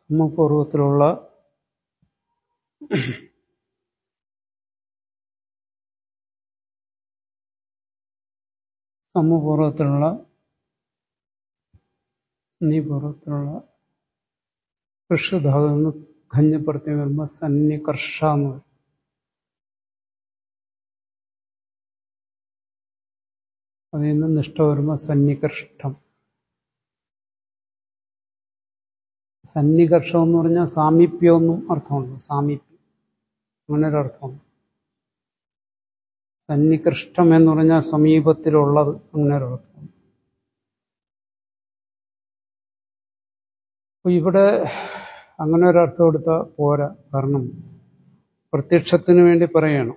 സമപൂർവത്തിലുള്ള സമപൂർവത്തിലുള്ള നീപൂർവത്തിലുള്ള കൃഷധാതു നിന്ന് ഖഞ്ഞപ്പെടുത്തി വരുമ്പോൾ സന്നികർഷ എന്ന് പറയും അതിൽ നിന്ന് നിഷ്ഠ വരുമ്പോൾ സന്നികർഷ്ടം സന്നികർഷം എന്ന് പറഞ്ഞാൽ സാമീപ്യം എന്നും അർത്ഥമുണ്ട് സാമീപ്യം അങ്ങനെ ഒരു അർത്ഥമുണ്ട് സന്നികൃഷ്ടം എന്ന് പറഞ്ഞാൽ സമീപത്തിലുള്ളത് അങ്ങനെ ഒരു അർത്ഥമുണ്ട് അപ്പൊ ഇവിടെ അങ്ങനെ ഒരർത്ഥം എടുത്താൽ പോരാ കാരണം പ്രത്യക്ഷത്തിന് വേണ്ടി പറയണം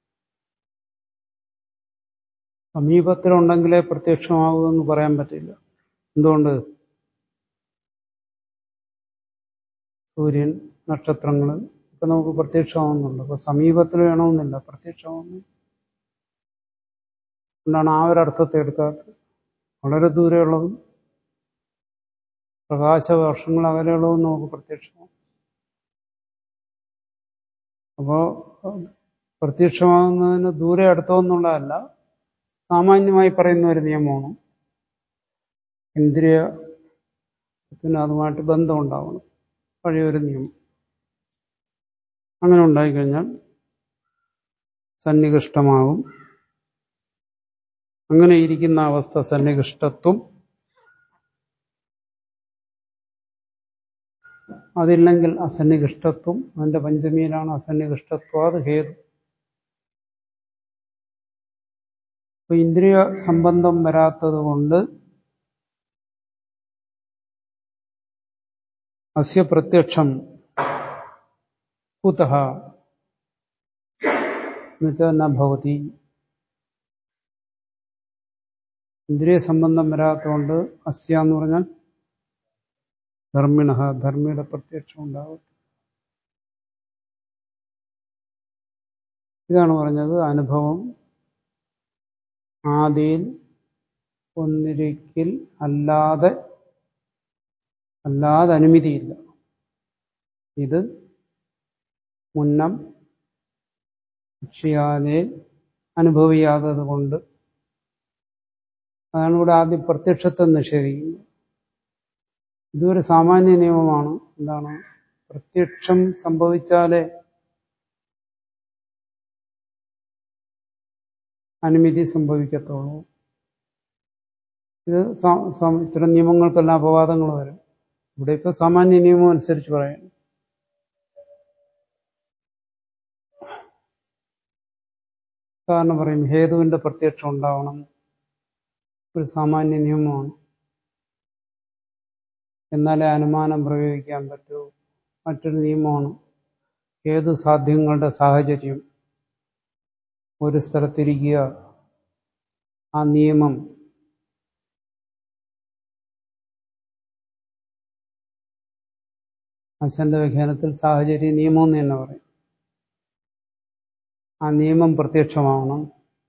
സമീപത്തിലുണ്ടെങ്കിലേ പ്രത്യക്ഷമാകൂ എന്ന് പറയാൻ പറ്റില്ല എന്തുകൊണ്ട് സൂര്യൻ നക്ഷത്രങ്ങൾ ഒക്കെ നമുക്ക് പ്രത്യക്ഷമാവുന്നുണ്ട് അപ്പൊ സമീപത്തിൽ വേണമെന്നില്ല പ്രത്യക്ഷമാവുന്നു കൊണ്ടാണ് ആ ഒരു അർത്ഥത്തെ എടുക്കാത്തത് വളരെ ദൂരെയുള്ളതും പ്രകാശവർഷങ്ങൾ അകലെയുള്ളതും നമുക്ക് പ്രത്യക്ഷമാവും അപ്പോ പ്രത്യക്ഷമാകുന്നതിന് ദൂരെ അടുത്തോ എന്നുള്ളതല്ല സാമാന്യമായി പറയുന്ന ഒരു നിയമമാണ് ഇന്ദ്രിയ പിന്നെ അതുമായിട്ട് ബന്ധമുണ്ടാവണം പഴയൊരു നിയമം അങ്ങനെ ഉണ്ടായിക്കഴിഞ്ഞാൽ സന്നികൃഷ്ടമാകും അങ്ങനെ ഇരിക്കുന്ന അവസ്ഥ സന്നികൃഷ്ടത്വം അതില്ലെങ്കിൽ അസന്നികൃഷ്ടത്വം അതിന്റെ പഞ്ചമിയിലാണ് അസന്നികൃഷ്ടത്വം അത് ഹേതു അപ്പൊ ഇന്ദ്രിയ സംബന്ധം വരാത്തത് കൊണ്ട് അസ്യ പ്രത്യക്ഷം കുതഃ എന്നുവെച്ചാൽ നഭവതി ഇന്ദ്രിയ സംബന്ധം വരാത്തതുകൊണ്ട് അസ്യ എന്ന് പറഞ്ഞാൽ ധർമ്മിണ ധർമ്മിയുടെ പ്രത്യക്ഷം ഉണ്ടാവും ഇതാണ് പറഞ്ഞത് അനുഭവം ആദിയിൽ ഒന്നിരിക്കൽ അല്ലാതെ അല്ലാതെ അനുമതിയില്ല ഇത് മുന്നം ഭക്ഷിയാതെ അനുഭവിയാത്തത് കൊണ്ട് അതാണ് ഇവിടെ ആദ്യം പ്രത്യക്ഷത്തെ നിഷേധിക്കുന്നത് ഇതൊരു സാമാന്യ നിയമമാണ് എന്താണ് പ്രത്യക്ഷം സംഭവിച്ചാലേ അനുമതി സംഭവിക്കത്തുള്ളൂ ഇത് ഇത്തരം നിയമങ്ങൾക്കെല്ലാം അപവാദങ്ങൾ വരും ഇവിടെ ഇപ്പൊ സാമാന്യ നിയമം അനുസരിച്ച് പറയാം കാരണം പറയും ഹേതുവിന്റെ പ്രത്യക്ഷം ഉണ്ടാവണം ഒരു സാമാന്യ നിയമമാണ് എന്നാലേ അനുമാനം പ്രയോഗിക്കാൻ പറ്റൂ മറ്റൊരു നിയമമാണ് ഏത് സാധ്യങ്ങളുടെ സാഹചര്യം ഒരു സ്ഥലത്തിരിക്കുക ആ നിയമം അച്ഛന്റെ വ്യാഖ്യാനത്തിൽ സാഹചര്യ നിയമം എന്ന് തന്നെ പറയും ആ നിയമം പ്രത്യക്ഷമാവണം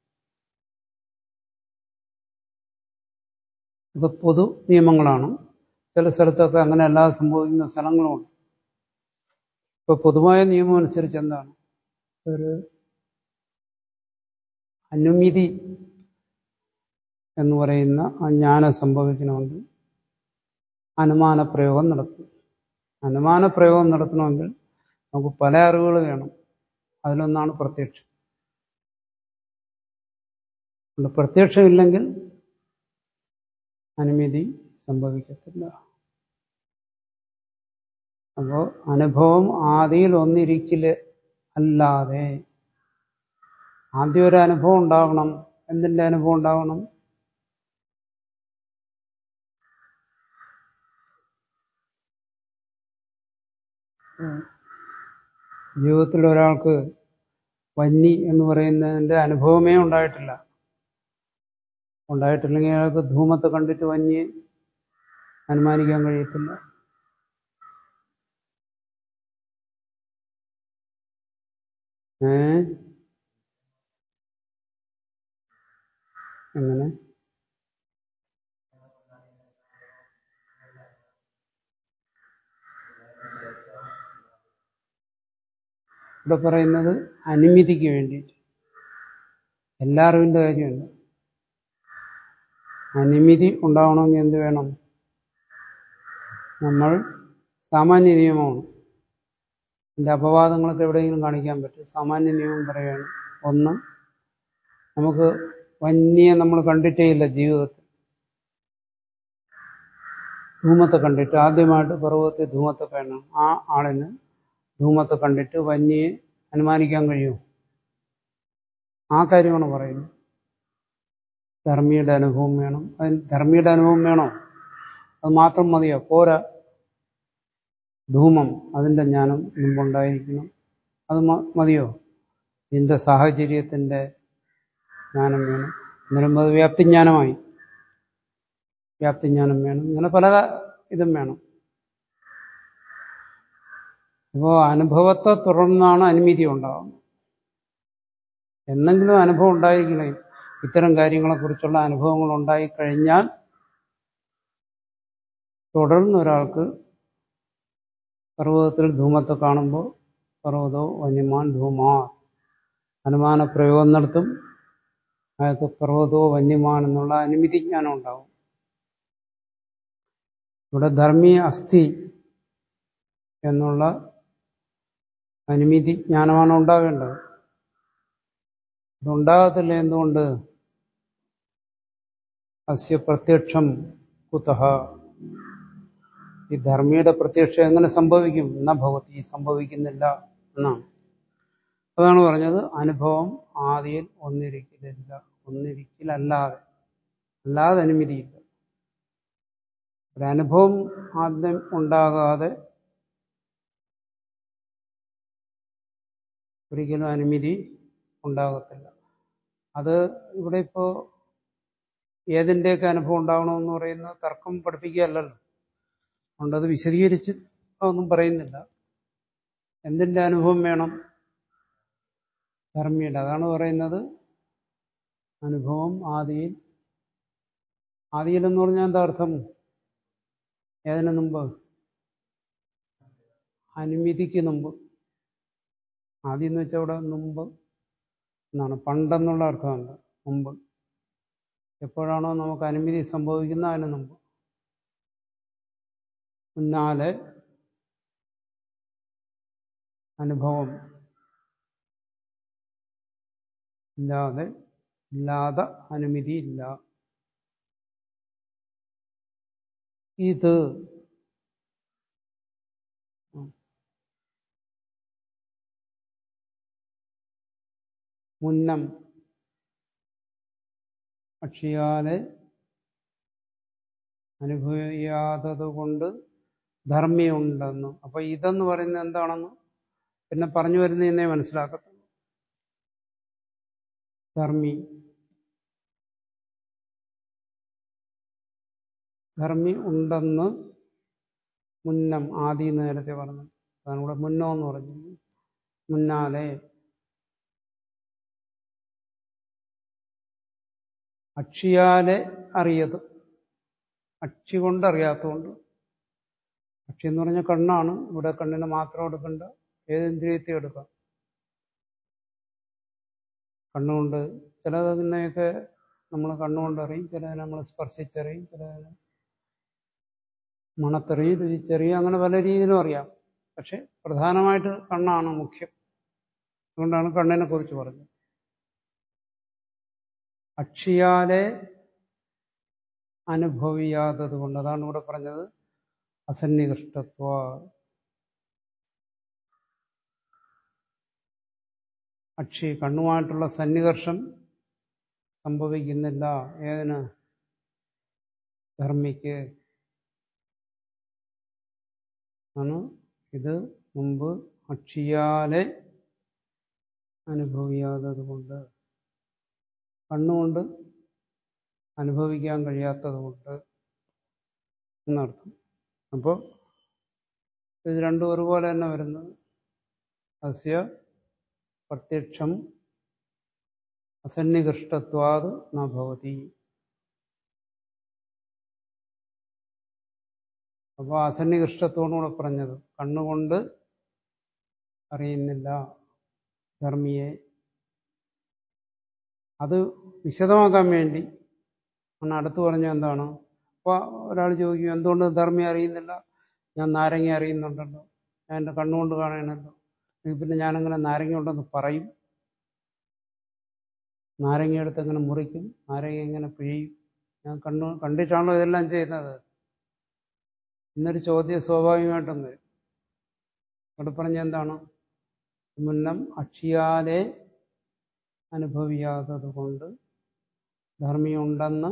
ഇത് പൊതു നിയമങ്ങളാണ് ചില സ്ഥലത്തൊക്കെ അങ്ങനെ അല്ലാതെ സംഭവിക്കുന്ന സ്ഥലങ്ങളുമുണ്ട് ഇപ്പൊ പൊതുവായ നിയമം അനുസരിച്ച് എന്താണ് ഒരു അനുമതി എന്ന് പറയുന്ന ആ ജ്ഞാനം സംഭവിക്കണമെങ്കിൽ അനുമാന പ്രയോഗം നടത്തും അനുമാന പ്രയോഗം നടത്തണമെങ്കിൽ നമുക്ക് പല അറിവുകൾ വേണം അതിലൊന്നാണ് പ്രത്യക്ഷം പ്രത്യക്ഷമില്ലെങ്കിൽ അനുമതി സംഭവിക്കത്തില്ല അപ്പോ അനുഭവം ആദിയിൽ ഒന്നിരിക്കല് അല്ലാതെ ആദ്യം ഒരു അനുഭവം ഉണ്ടാകണം എന്തിന്റെ അനുഭവം ഉണ്ടാകണം ജീവിതത്തിൽ ഒരാൾക്ക് വന്നി എന്ന് പറയുന്നതിന്റെ അനുഭവമേ ഉണ്ടായിട്ടില്ല ഉണ്ടായിട്ടില്ലെങ്കിൽ അയാൾക്ക് ധൂമത്തെ കണ്ടിട്ട് വന്നി അനുമാനിക്കാൻ കഴിയത്തില്ല ഏ എങ്ങനെ ഇവിടെ പറയുന്നത് അനുമതിക്ക് വേണ്ടിയിട്ട് എല്ലാ അറിവിൻ്റെ കാര്യമല്ല അനുമതി ഉണ്ടാവണമെങ്കിൽ എന്ത് വേണം നമ്മൾ സാമാന്യ നിയമമാണ് ഇതിൻ്റെ അപവാദങ്ങളൊക്കെ എവിടെയെങ്കിലും കാണിക്കാൻ പറ്റും സാമാന്യ നിയമം പറയുകയാണ് ഒന്ന് നമുക്ക് വന്യെ നമ്മൾ കണ്ടിട്ടേ ഇല്ല ജീവിതത്തിൽ ധൂമത്തെ കണ്ടിട്ട് ആദ്യമായിട്ട് പർവ്വതത്തെ ധൂമത്തെ കാണണം ആ ആളിന് ധൂമത്തെ കണ്ടിട്ട് വന്യെ അനുമാനിക്കാൻ കഴിയും ആ കാര്യമാണ് പറയുന്നത് ധർമ്മിയുടെ അനുഭവം വേണം അതിന് ധർമ്മിയുടെ അനുഭവം വേണോ അത് മാത്രം മതിയോ പോരാ ധൂമം അതിൻ്റെ ജ്ഞാനം മുമ്പുണ്ടായിരിക്കണം അത് മതിയോ ഇതിൻ്റെ സാഹചര്യത്തിൻ്റെ ജ്ഞാനം വേണം അന്നേരം അത് വ്യാപ്തിജ്ഞാനമായി വ്യാപ്തിജ്ഞാനം വേണം ഇങ്ങനെ പല ഇതും വേണം അപ്പോൾ അനുഭവത്തെ തുടർന്നാണ് അനുമതി ഉണ്ടാകുന്നത് എന്തെങ്കിലും അനുഭവം ഉണ്ടായിരിക്കണം ഇത്തരം കാര്യങ്ങളെക്കുറിച്ചുള്ള അനുഭവങ്ങൾ ഉണ്ടായിക്കഴിഞ്ഞാൽ തുടർന്ന് ഒരാൾക്ക് പർവ്വതത്തിൽ ധൂമത്തെ കാണുമ്പോൾ പർവ്വതോ വന്യമാൻ ധൂമാ അനുമാന പ്രയോഗം നടത്തും അയാൾക്ക് പർവ്വതോ വന്യമാൻ എന്നുള്ള അനുമതി ജ്ഞാനം ഉണ്ടാവും ഇവിടെ ധർമ്മി അസ്ഥി എന്നുള്ള അനുമതി ജ്ഞാനമാണ് ഉണ്ടാവേണ്ടത് അതുണ്ടാകത്തില്ല എന്തുകൊണ്ട് അസ്യ പ്രത്യക്ഷം കുതഹ ഈ ധർമ്മിയുടെ പ്രത്യക്ഷം എങ്ങനെ സംഭവിക്കും എന്നാ ഭവതി സംഭവിക്കുന്നില്ല എന്നാണ് അതാണ് പറഞ്ഞത് അനുഭവം ആദിയിൽ ഒന്നിരിക്കലില്ല ഒന്നിരിക്കലല്ലാതെ അല്ലാതെ അനുമതിയില്ല ഒരു അനുഭവം ആദ്യം ഉണ്ടാകാതെ ഒരിക്കലും അനുമതി ഉണ്ടാകത്തില്ല അത് ഇവിടെ ഇപ്പോൾ ഏതിൻ്റെയൊക്കെ അനുഭവം ഉണ്ടാവണമെന്ന് പറയുന്ന തർക്കം പഠിപ്പിക്കുകയല്ലല്ലോ അതുകൊണ്ട് അത് വിശദീകരിച്ച് ഒന്നും പറയുന്നില്ല എന്തിൻ്റെ അനുഭവം വേണം ധർമ്മിയുടെ അതാണ് പറയുന്നത് അനുഭവം ആദിയിൽ ആദിയിൽ എന്ന് പറഞ്ഞാൽ എന്താ അർത്ഥം ഏതിനു മുമ്പ് അനുമതിക്ക് മുമ്പ് ആദ്യം എന്ന് വെച്ചാൽ ഇവിടെ മുമ്പ് എന്നാണ് പണ്ടെന്നുള്ള അർത്ഥമല്ല മുമ്പ് എപ്പോഴാണോ നമുക്ക് അനുമതി സംഭവിക്കുന്ന അതിന് മുമ്പ് മുന്നാലെ അനുഭവം ഇല്ലാതെ ഇല്ലാതെ അനുമതി ഇല്ല ഇത് മുന്നം അക്ഷിയാലെ അനുഭവിയാത്തത് കൊണ്ട് ധർമ്മിയുണ്ടെന്ന് അപ്പൊ ഇതെന്ന് പറയുന്നത് എന്താണെന്ന് പിന്നെ പറഞ്ഞു വരുന്നതിനെ മനസ്സിലാക്കത്തുള്ളൂ ധർമ്മി ധർമ്മി ഉണ്ടെന്ന് മുന്നം ആദി നേരത്തെ പറഞ്ഞു അതാണ് ഇവിടെ മുന്നോ എന്ന് പറഞ്ഞു മുന്നാലെ അക്ഷിയാലെ അറിയത് അക്ഷി കൊണ്ട് അറിയാത്തതുകൊണ്ട് അക്ഷി എന്ന് പറഞ്ഞാൽ കണ്ണാണ് ഇവിടെ കണ്ണിന് മാത്രം എടുക്കണ്ട ഏത് ഇന്ദ്രിയത്തെ എടുക്കാം കണ്ണുകൊണ്ട് ചിലതിനെയൊക്കെ നമ്മൾ കണ്ണുകൊണ്ട് അറിയും ചിലതിനെ നമ്മൾ സ്പർശിച്ചറിയും ചിലതിനെ മണത്തെറിയും രുചിച്ചറിയും അങ്ങനെ പല രീതിയിലും അറിയാം പക്ഷെ പ്രധാനമായിട്ട് കണ്ണാണ് മുഖ്യം അതുകൊണ്ടാണ് കണ്ണിനെ കുറിച്ച് പറഞ്ഞത് അക്ഷിയാലെ അനുഭവിയാത്തത് കൊണ്ട് അതാണ് ഇവിടെ പറഞ്ഞത് അസന്നികൃഷ്ടത്വ അക്ഷി കണ്ണുമായിട്ടുള്ള സന്നികർഷം സംഭവിക്കുന്നില്ല ഏതിന് ധർമ്മിക്ക് ആണ് ഇത് മുമ്പ് അക്ഷിയാലെ അനുഭവിയാത്തത് കൊണ്ട് കണ്ണുകൊണ്ട് അനുഭവിക്കാൻ കഴിയാത്തത് കൊണ്ട് എന്നർത്ഥം അപ്പോൾ ഇത് രണ്ടും ഒരുപോലെ തന്നെ വരുന്നത് അസ്യ പ്രത്യക്ഷം അസന്നികൃഷ്ടത്വാത് നഭവതി അപ്പോൾ അസന്നികൃഷ്ടത്തോടുകൂടെ പറഞ്ഞത് കണ്ണുകൊണ്ട് അറിയുന്നില്ല ധർമ്മിയെ അത് വിശദമാക്കാൻ വേണ്ടി ആണ് അടുത്ത് പറഞ്ഞ എന്താണ് അപ്പോൾ ഒരാൾ ചോദിക്കും എന്തുകൊണ്ട് ധർമ്മി അറിയുന്നില്ല ഞാൻ നാരങ്ങ അറിയുന്നുണ്ടല്ലോ ഞാൻ എൻ്റെ കണ്ണുകൊണ്ട് കാണണമല്ലോ എങ്കിൽ പിന്നെ ഞാനങ്ങനെ നാരങ്ങ ഉണ്ടെന്ന് പറയും നാരങ്ങ എടുത്ത് എങ്ങനെ മുറിക്കും നാരങ്ങ എങ്ങനെ പിഴിയും ഞാൻ കണ്ണു കണ്ടിട്ടാണല്ലോ ഇതെല്ലാം ചെയ്യുന്നത് എന്നൊരു ചോദ്യം സ്വാഭാവികമായിട്ടും വരും അവിടെ പറഞ്ഞ എന്താണ് മുന്നം അക്ഷിയാലെ അനുഭവിയാത്തത് കൊണ്ട് ധർമ്മിയുണ്ടെന്ന്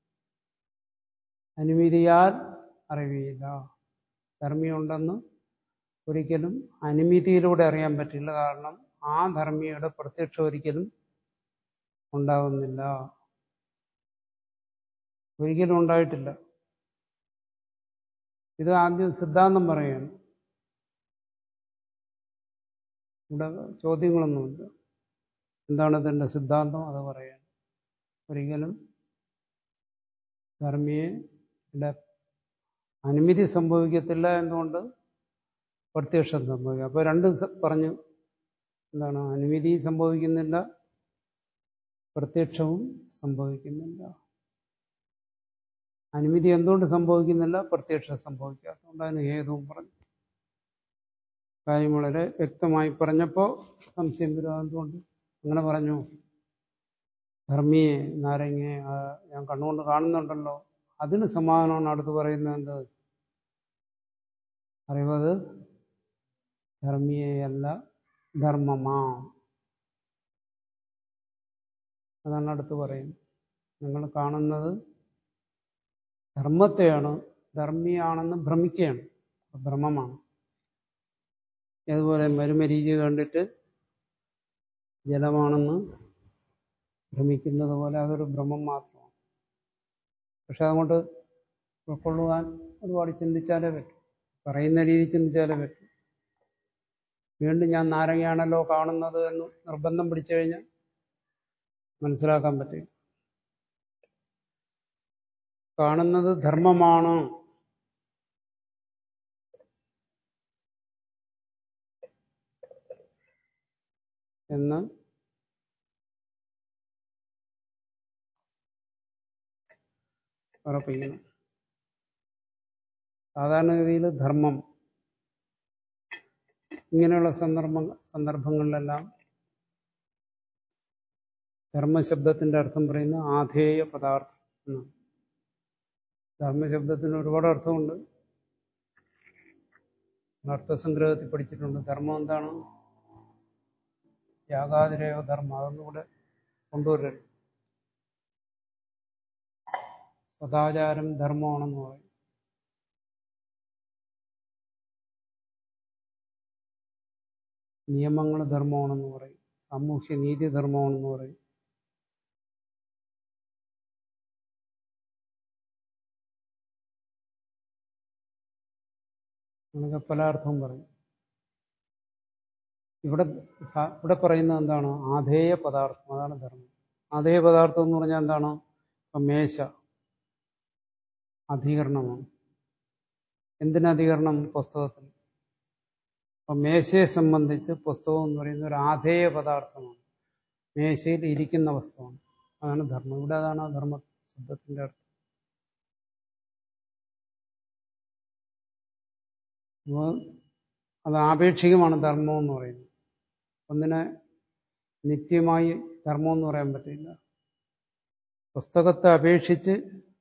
അനുമതിയാൽ അറിവിയില്ല ധർമ്മിയുണ്ടെന്ന് ഒരിക്കലും അനുമതിയിലൂടെ അറിയാൻ പറ്റില്ല കാരണം ആ ധർമ്മിയുടെ പ്രത്യക്ഷം ഒരിക്കലും ഉണ്ടാകുന്നില്ല ഒരിക്കലും ഉണ്ടായിട്ടില്ല ഇത് ആദ്യം സിദ്ധാന്തം പറയുകയാണ് ഇവിടെ ചോദ്യങ്ങളൊന്നുമില്ല എന്താണ് ഇതിൻ്റെ സിദ്ധാന്തം അത് പറയാണ് ഒരിക്കലും ധർമ്മിയെ അനുമതി സംഭവിക്കത്തില്ല എന്തുകൊണ്ട് പ്രത്യക്ഷം സംഭവിക്കും അപ്പോൾ രണ്ട് പറഞ്ഞു എന്താണ് അനുമതി സംഭവിക്കുന്നില്ല പ്രത്യക്ഷവും സംഭവിക്കുന്നില്ല അനുമതി എന്തുകൊണ്ട് സംഭവിക്കുന്നില്ല പ്രത്യക്ഷം സംഭവിക്കാത്തതുകൊണ്ട് അതിന് ഹേതുവും പറഞ്ഞു കാര്യം വളരെ വ്യക്തമായി പറഞ്ഞപ്പോൾ സംശയം വരും എന്തുകൊണ്ട് അങ്ങനെ പറഞ്ഞു ധർമ്മിയെ നാരങ്ങയെ ഞാൻ കണ്ണുകൊണ്ട് കാണുന്നുണ്ടല്ലോ അതിന് സമാധാനമാണ് അടുത്ത് പറയുന്നത് എന്ത് അറിവത് ധർമ്മിയെയല്ല ധർമ്മമാ അതാണ് അടുത്ത് പറയുന്നത് നിങ്ങൾ കാണുന്നത് ധർമ്മത്തെയാണ് ധർമ്മിയാണെന്ന് ഭ്രമിക്കുകയാണ് ഭ്രമമാണ് അതുപോലെ മരുമരീചി കണ്ടിട്ട് ജലമാണെന്ന് ഭ്രമിക്കുന്നത് പോലെ അതൊരു ഭ്രമം മാത്രമാണ് പക്ഷെ അതുകൊണ്ട് ഉൾക്കൊള്ളുവാൻ ഒരുപാട് ചിന്തിച്ചാലേ പറ്റും പറയുന്ന രീതി ചിന്തിച്ചാലേ പറ്റും വീണ്ടും ഞാൻ നാരങ്ങയാണല്ലോ കാണുന്നത് എന്ന് നിർബന്ധം പിടിച്ചു കഴിഞ്ഞാൽ മനസ്സിലാക്കാൻ പറ്റും കാണുന്നത് ധർമ്മമാണ് എന്ന് ഉറപ്പിക്കണം സാധാരണഗതിയിൽ ധർമ്മം ഇങ്ങനെയുള്ള സന്ദർഭ സന്ദർഭങ്ങളിലെല്ലാം ധർമ്മശബ്ദത്തിന്റെ അർത്ഥം പറയുന്ന ആധേയ പദാർത്ഥം എന്നാണ് ധർമ്മശബ്ദത്തിന് ഒരുപാട് അർത്ഥമുണ്ട് അർത്ഥസംഗ്രഹത്തിൽ പഠിച്ചിട്ടുണ്ട് ധർമ്മം എന്താണ് യാഗാതിരയോ ധർമ്മം അതൊന്നും കൂടെ കൊണ്ടുവരരുത് സദാചാരം ധർമ്മമാണെന്ന് പറയും നിയമങ്ങൾ ധർമ്മമാണെന്ന് പറയും സാമൂഹ്യ നീതി ധർമ്മമാണെന്ന് പറയും അങ്ങനെയൊക്കെ പല അർത്ഥവും പറയും ഇവിടെ ഇവിടെ പറയുന്നത് എന്താണ് ആധേയ പദാർത്ഥം അതാണ് ധർമ്മം ആധേയ പദാർത്ഥം എന്ന് പറഞ്ഞാൽ എന്താണ് ഇപ്പം മേശ അധികരണമാണ് എന്തിനധികരണം പുസ്തകത്തിൽ അപ്പം മേശയെ സംബന്ധിച്ച് പുസ്തകം എന്ന് പറയുന്ന ഒരു ആധേയ പദാർത്ഥമാണ് മേശയിൽ ഇരിക്കുന്ന വസ്തുവാണ് അതാണ് ധർമ്മം ഇവിടെ അതാണ് ആ ധർമ്മ ശബ്ദത്തിന്റെ അർത്ഥം അപ്പോൾ അത് ആപേക്ഷികമാണ് ധർമ്മം എന്ന് പറയുന്നത് ഒന്നിനെ നിത്യമായി ധർമ്മം എന്ന് പറയാൻ പറ്റില്ല പുസ്തകത്തെ അപേക്ഷിച്ച്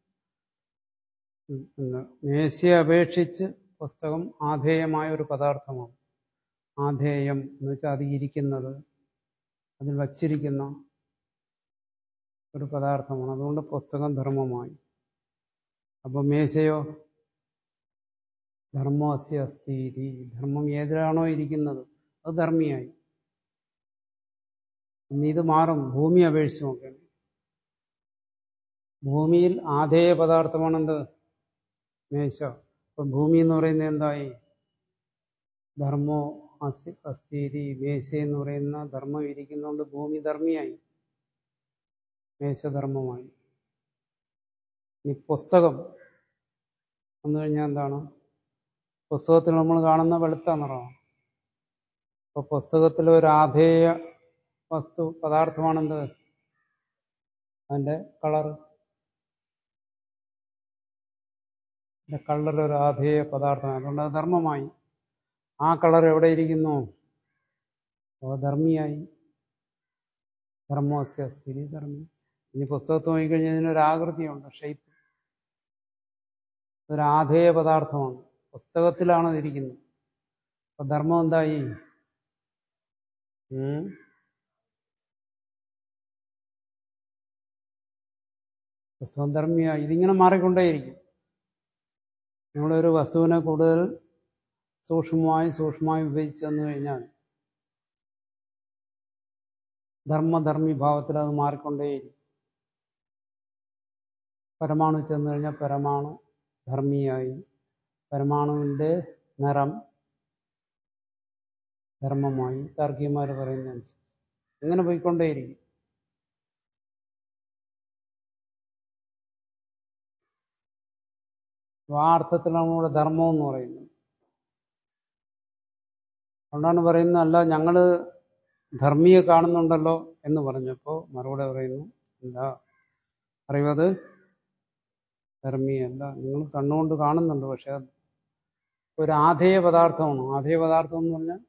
മേശയെ അപേക്ഷിച്ച് പുസ്തകം ആധേയമായ ഒരു പദാർത്ഥമാണ് ആധേയം എന്ന് വെച്ചാൽ അത് ഇരിക്കുന്നത് അതിൽ വച്ചിരിക്കുന്ന ഒരു പദാർത്ഥമാണ് അതുകൊണ്ട് പുസ്തകം ധർമ്മമായി അപ്പോൾ മേശയോ ധർമ്മോ അസ്യ അസ്ഥീതി ധർമ്മം ഏതിലാണോ ഇരിക്കുന്നത് അത് ധർമ്മിയായി ഇനി ഇത് മാറും ഭൂമി അപേക്ഷിച്ച് നോക്കണം ഭൂമിയിൽ ആധേയ പദാർത്ഥമാണെന്ത് മേശ അപ്പൊ ഭൂമി എന്ന് പറയുന്നത് എന്തായി ധർമ്മോ അസി അസ്ഥീതി മേശ എന്ന് പറയുന്ന ധർമ്മം ഇരിക്കുന്നതുകൊണ്ട് ഭൂമി ധർമ്മിയായി മേശധർമ്മമായി ഇനി പുസ്തകം വന്നു കഴിഞ്ഞാൽ എന്താണ് പുസ്തകത്തിൽ നമ്മൾ കാണുന്ന വെളുത്ത നിറമാണ് അപ്പൊ പുസ്തകത്തിൽ ഒരു ആധേയ വസ്തു പദാർത്ഥമാണെന്ത് അതിന്റെ കളറ് അതിന്റെ കളർ ഒരു ആധേയ പദാർത്ഥമാണ് അതുകൊണ്ട് അത് ധർമ്മമായി ആ കളർ എവിടെ ഇരിക്കുന്നു അപ്പോൾ ധർമ്മിയായി ധർമ്മോസ്യ സ്ഥിതി ധർമ്മി ഇനി പുസ്തകത്ത് നോക്കിക്കഴിഞ്ഞാൽ ഇതിനൊരു ആകൃതിയുണ്ട് ഷെയ്പ്പ് ഇതൊരു ആധേയ പദാർത്ഥമാണ് പുസ്തകത്തിലാണ് അതിരിക്കുന്നത് അപ്പൊ ധർമ്മം എന്തായി ഉം? പുസ്തകം ധർമ്മിയായി ഇതിങ്ങനെ മാറിക്കൊണ്ടേയിരിക്കും നിങ്ങളൊരു വസ്തുവിനെ കൂടുതൽ സൂക്ഷ്മമായി സൂക്ഷ്മമായി വിഭജിച്ചു തന്നു കഴിഞ്ഞാൽ ധർമ്മധർമ്മി ഭാവത്തിൽ അത് മാറിക്കൊണ്ടേയിരിക്കും പരമാണു ചെന്നു കഴിഞ്ഞാൽ പരമാണു ധർമ്മിയായി പരമാണുവിൻ്റെ നിറം ധർമ്മമായി താർക്കികന്മാർ പറയുന്നതനുസരിച്ച് ഇങ്ങനെ പോയിക്കൊണ്ടേയിരിക്കും അപ്പൊ ആ അർത്ഥത്തിലാണ് ഇവിടെ ധർമ്മം എന്ന് പറയുന്നത് അതുകൊണ്ടാണ് പറയുന്നത് അല്ല ഞങ്ങള് ധർമ്മിയെ കാണുന്നുണ്ടല്ലോ എന്ന് പറഞ്ഞപ്പോൾ മറുപടി പറയുന്നു എന്താ അറിവത് ധർമ്മിയല്ല നിങ്ങൾ കണ്ണുകൊണ്ട് കാണുന്നുണ്ട് പക്ഷെ അത് ഒരു ആധേയ പദാർത്ഥമാണ് ആധേയ പദാർത്ഥം എന്ന് പറഞ്ഞാൽ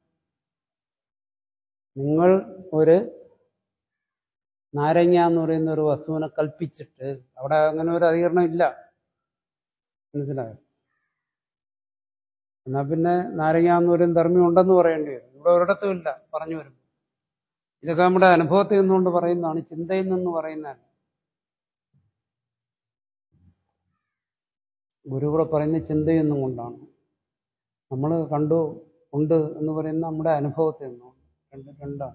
നിങ്ങൾ ഒരു നാരങ്ങ എന്ന് പറയുന്ന ഒരു വസ്തുവിനെ കൽപ്പിച്ചിട്ട് അവിടെ അങ്ങനെ ഒരു അധികരണം ഇല്ല മനസ്സിലായോ എന്നാ പിന്നെ നാരങ്ങ എന്ന് പറയുന്ന ധർമ്മം ഉണ്ടെന്ന് പറയേണ്ടി വരും ഇവിടെ ഒരിടത്തും ഇല്ല പറഞ്ഞു വരും ഇതൊക്കെ നമ്മുടെ അനുഭവത്തിൽ നിന്നുകൊണ്ട് പറയുന്നതാണ് ചിന്തയിൽ നിന്ന് പറയുന്നതല്ല ഗുരു കൂടെ പറയുന്ന ചിന്തയൊന്നും കൊണ്ടാണ് നമ്മൾ കണ്ടു ഉണ്ട് എന്ന് പറയുന്ന നമ്മുടെ അനുഭവത്തിൽ നിന്നുകൊണ്ട് രണ്ട് രണ്ടാണ്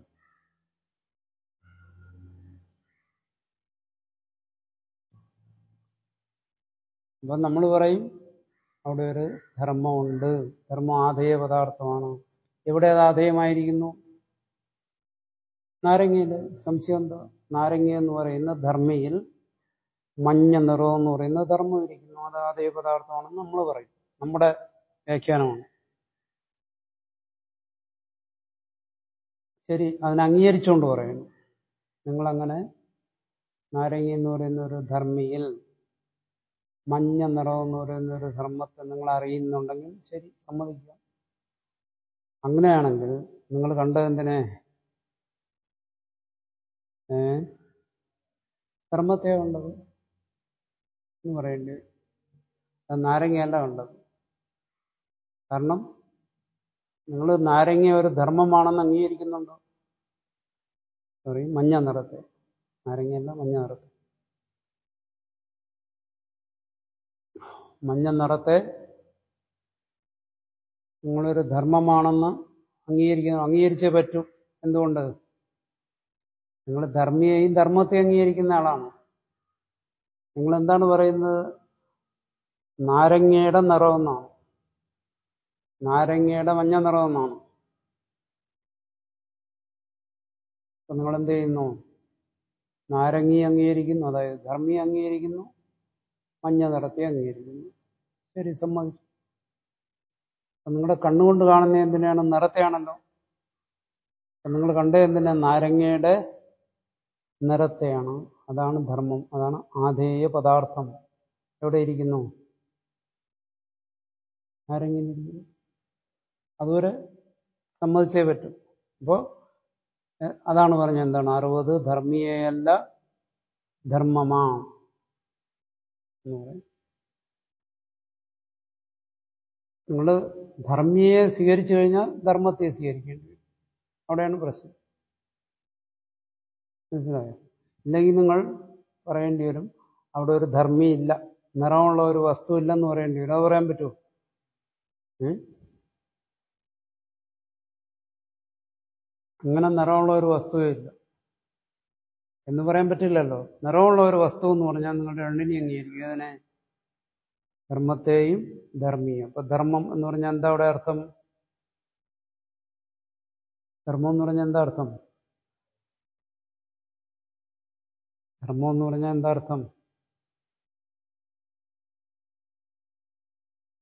അപ്പം നമ്മൾ പറയും അവിടെ ഒരു ധർമ്മമുണ്ട് ധർമ്മം ആധേയ പദാർത്ഥമാണ് എവിടെ അത് ആധേയമായിരിക്കുന്നു നാരങ്ങയിൽ സംശയം എന്താ നാരങ്ങ എന്ന് പറയുന്ന ധർമ്മിയിൽ മഞ്ഞ നിറം എന്ന് പറയുന്ന ധർമ്മം ഇരിക്കുന്നു അത് ആധേയ പദാർത്ഥമാണെന്ന് നമ്മൾ പറയും നമ്മുടെ വ്യാഖ്യാനമാണ് ശരി അതിനെ അംഗീകരിച്ചുകൊണ്ട് പറയുന്നു നിങ്ങളങ്ങനെ നാരങ്ങ എന്ന് പറയുന്ന ഒരു ധർമ്മിയിൽ മഞ്ഞ നിറം എന്ന് പറയുന്ന ഒരു ധർമ്മത്തെ നിങ്ങൾ അറിയുന്നുണ്ടെങ്കിൽ ശരി സമ്മതിക്കുക അങ്ങനെയാണെങ്കിൽ നിങ്ങൾ കണ്ടതെന്തിനെ ഏ ധർമ്മത്തെ കണ്ടത് എന്ന് പറയേണ്ടി വരും. അത് നാരങ്ങയല്ല കണ്ടത് കാരണം നിങ്ങൾ നാരങ്ങ ഒരു ധർമ്മമാണെന്ന് അംഗീകരിക്കുന്നുണ്ടോ സോറി മഞ്ഞ നിറത്തെ നാരങ്ങയല്ല മഞ്ഞ നിറത്തെ മഞ്ഞ നിറത്തെ നിങ്ങളൊരു ധർമ്മമാണെന്ന് അംഗീകരിക്കുന്നു അംഗീകരിച്ചേ പറ്റൂ എന്തുകൊണ്ട് നിങ്ങൾ ധർമ്മിയെയും ധർമ്മത്തെ അംഗീകരിക്കുന്ന ആളാണ് നിങ്ങൾ എന്താണ് പറയുന്നത് നാരങ്ങയുടെ നിറമെന്നാണ് നാരങ്ങയുടെ മഞ്ഞ നിറമെന്നാണ് അപ്പൊ നിങ്ങൾ എന്ത് ചെയ്യുന്നു നാരങ്ങി അംഗീകരിക്കുന്നു അതായത് ധർമ്മി അംഗീകരിക്കുന്നു മഞ്ഞ നിറത്തെ അംഗീകരിക്കുന്നു ശരി സമ്മതിച്ചു അപ്പൊ നിങ്ങളുടെ കണ്ണുകൊണ്ട് കാണുന്ന എന്തിനാണ് നിറത്തെയാണല്ലോ അപ്പൊ നിങ്ങൾ കണ്ട എന്തിനാ നാരങ്ങയുടെ നിറത്തെയാണ് അതാണ് ധർമ്മം അതാണ് ആധേയ പദാർത്ഥം എവിടെ ഇരിക്കുന്നു നാരങ്ങയിലിരിക്കുന്നു അതുവരെ സമ്മതിച്ചേ പറ്റും അപ്പോൾ അതാണ് പറഞ്ഞത് എന്താണ് അറുപത് ധർമ്മിയല്ല ധർമ്മമാ എന്ന് പറയും നിങ്ങൾ ധർമ്മിയെ സ്വീകരിച്ചു കഴിഞ്ഞാൽ ധർമ്മത്തെ സ്വീകരിക്കേണ്ടി വരും അവിടെയാണ് പ്രശ്നം മനസ്സിലായോ ഇല്ലെങ്കിൽ നിങ്ങൾ പറയേണ്ടി വരും അവിടെ ഒരു ധർമ്മി ഇല്ല നിറമുള്ള ഒരു വസ്തു ഇല്ലെന്ന് പറയേണ്ടി വരും അത് പറയാൻ പറ്റുമോ ഉം? അങ്ങനെ നിറമുള്ള ഒരു വസ്തുവേ ഇല്ല എന്ന് പറയാൻ പറ്റില്ലല്ലോ നിറമുള്ള ഒരു വസ്തു എന്ന് പറഞ്ഞാൽ നിങ്ങളുടെ രണ്ടിനെയും അംഗീകരിക്കും അതിനെ ധർമ്മത്തെയും ധർമ്മിയും അപ്പൊ ധർമ്മം എന്ന് പറഞ്ഞാൽ എന്താ അവിടെ അർത്ഥം ധർമ്മം എന്ന് പറഞ്ഞാൽ എന്താ അർത്ഥം ധർമ്മം എന്ന് പറഞ്ഞാൽ എന്താ അർത്ഥം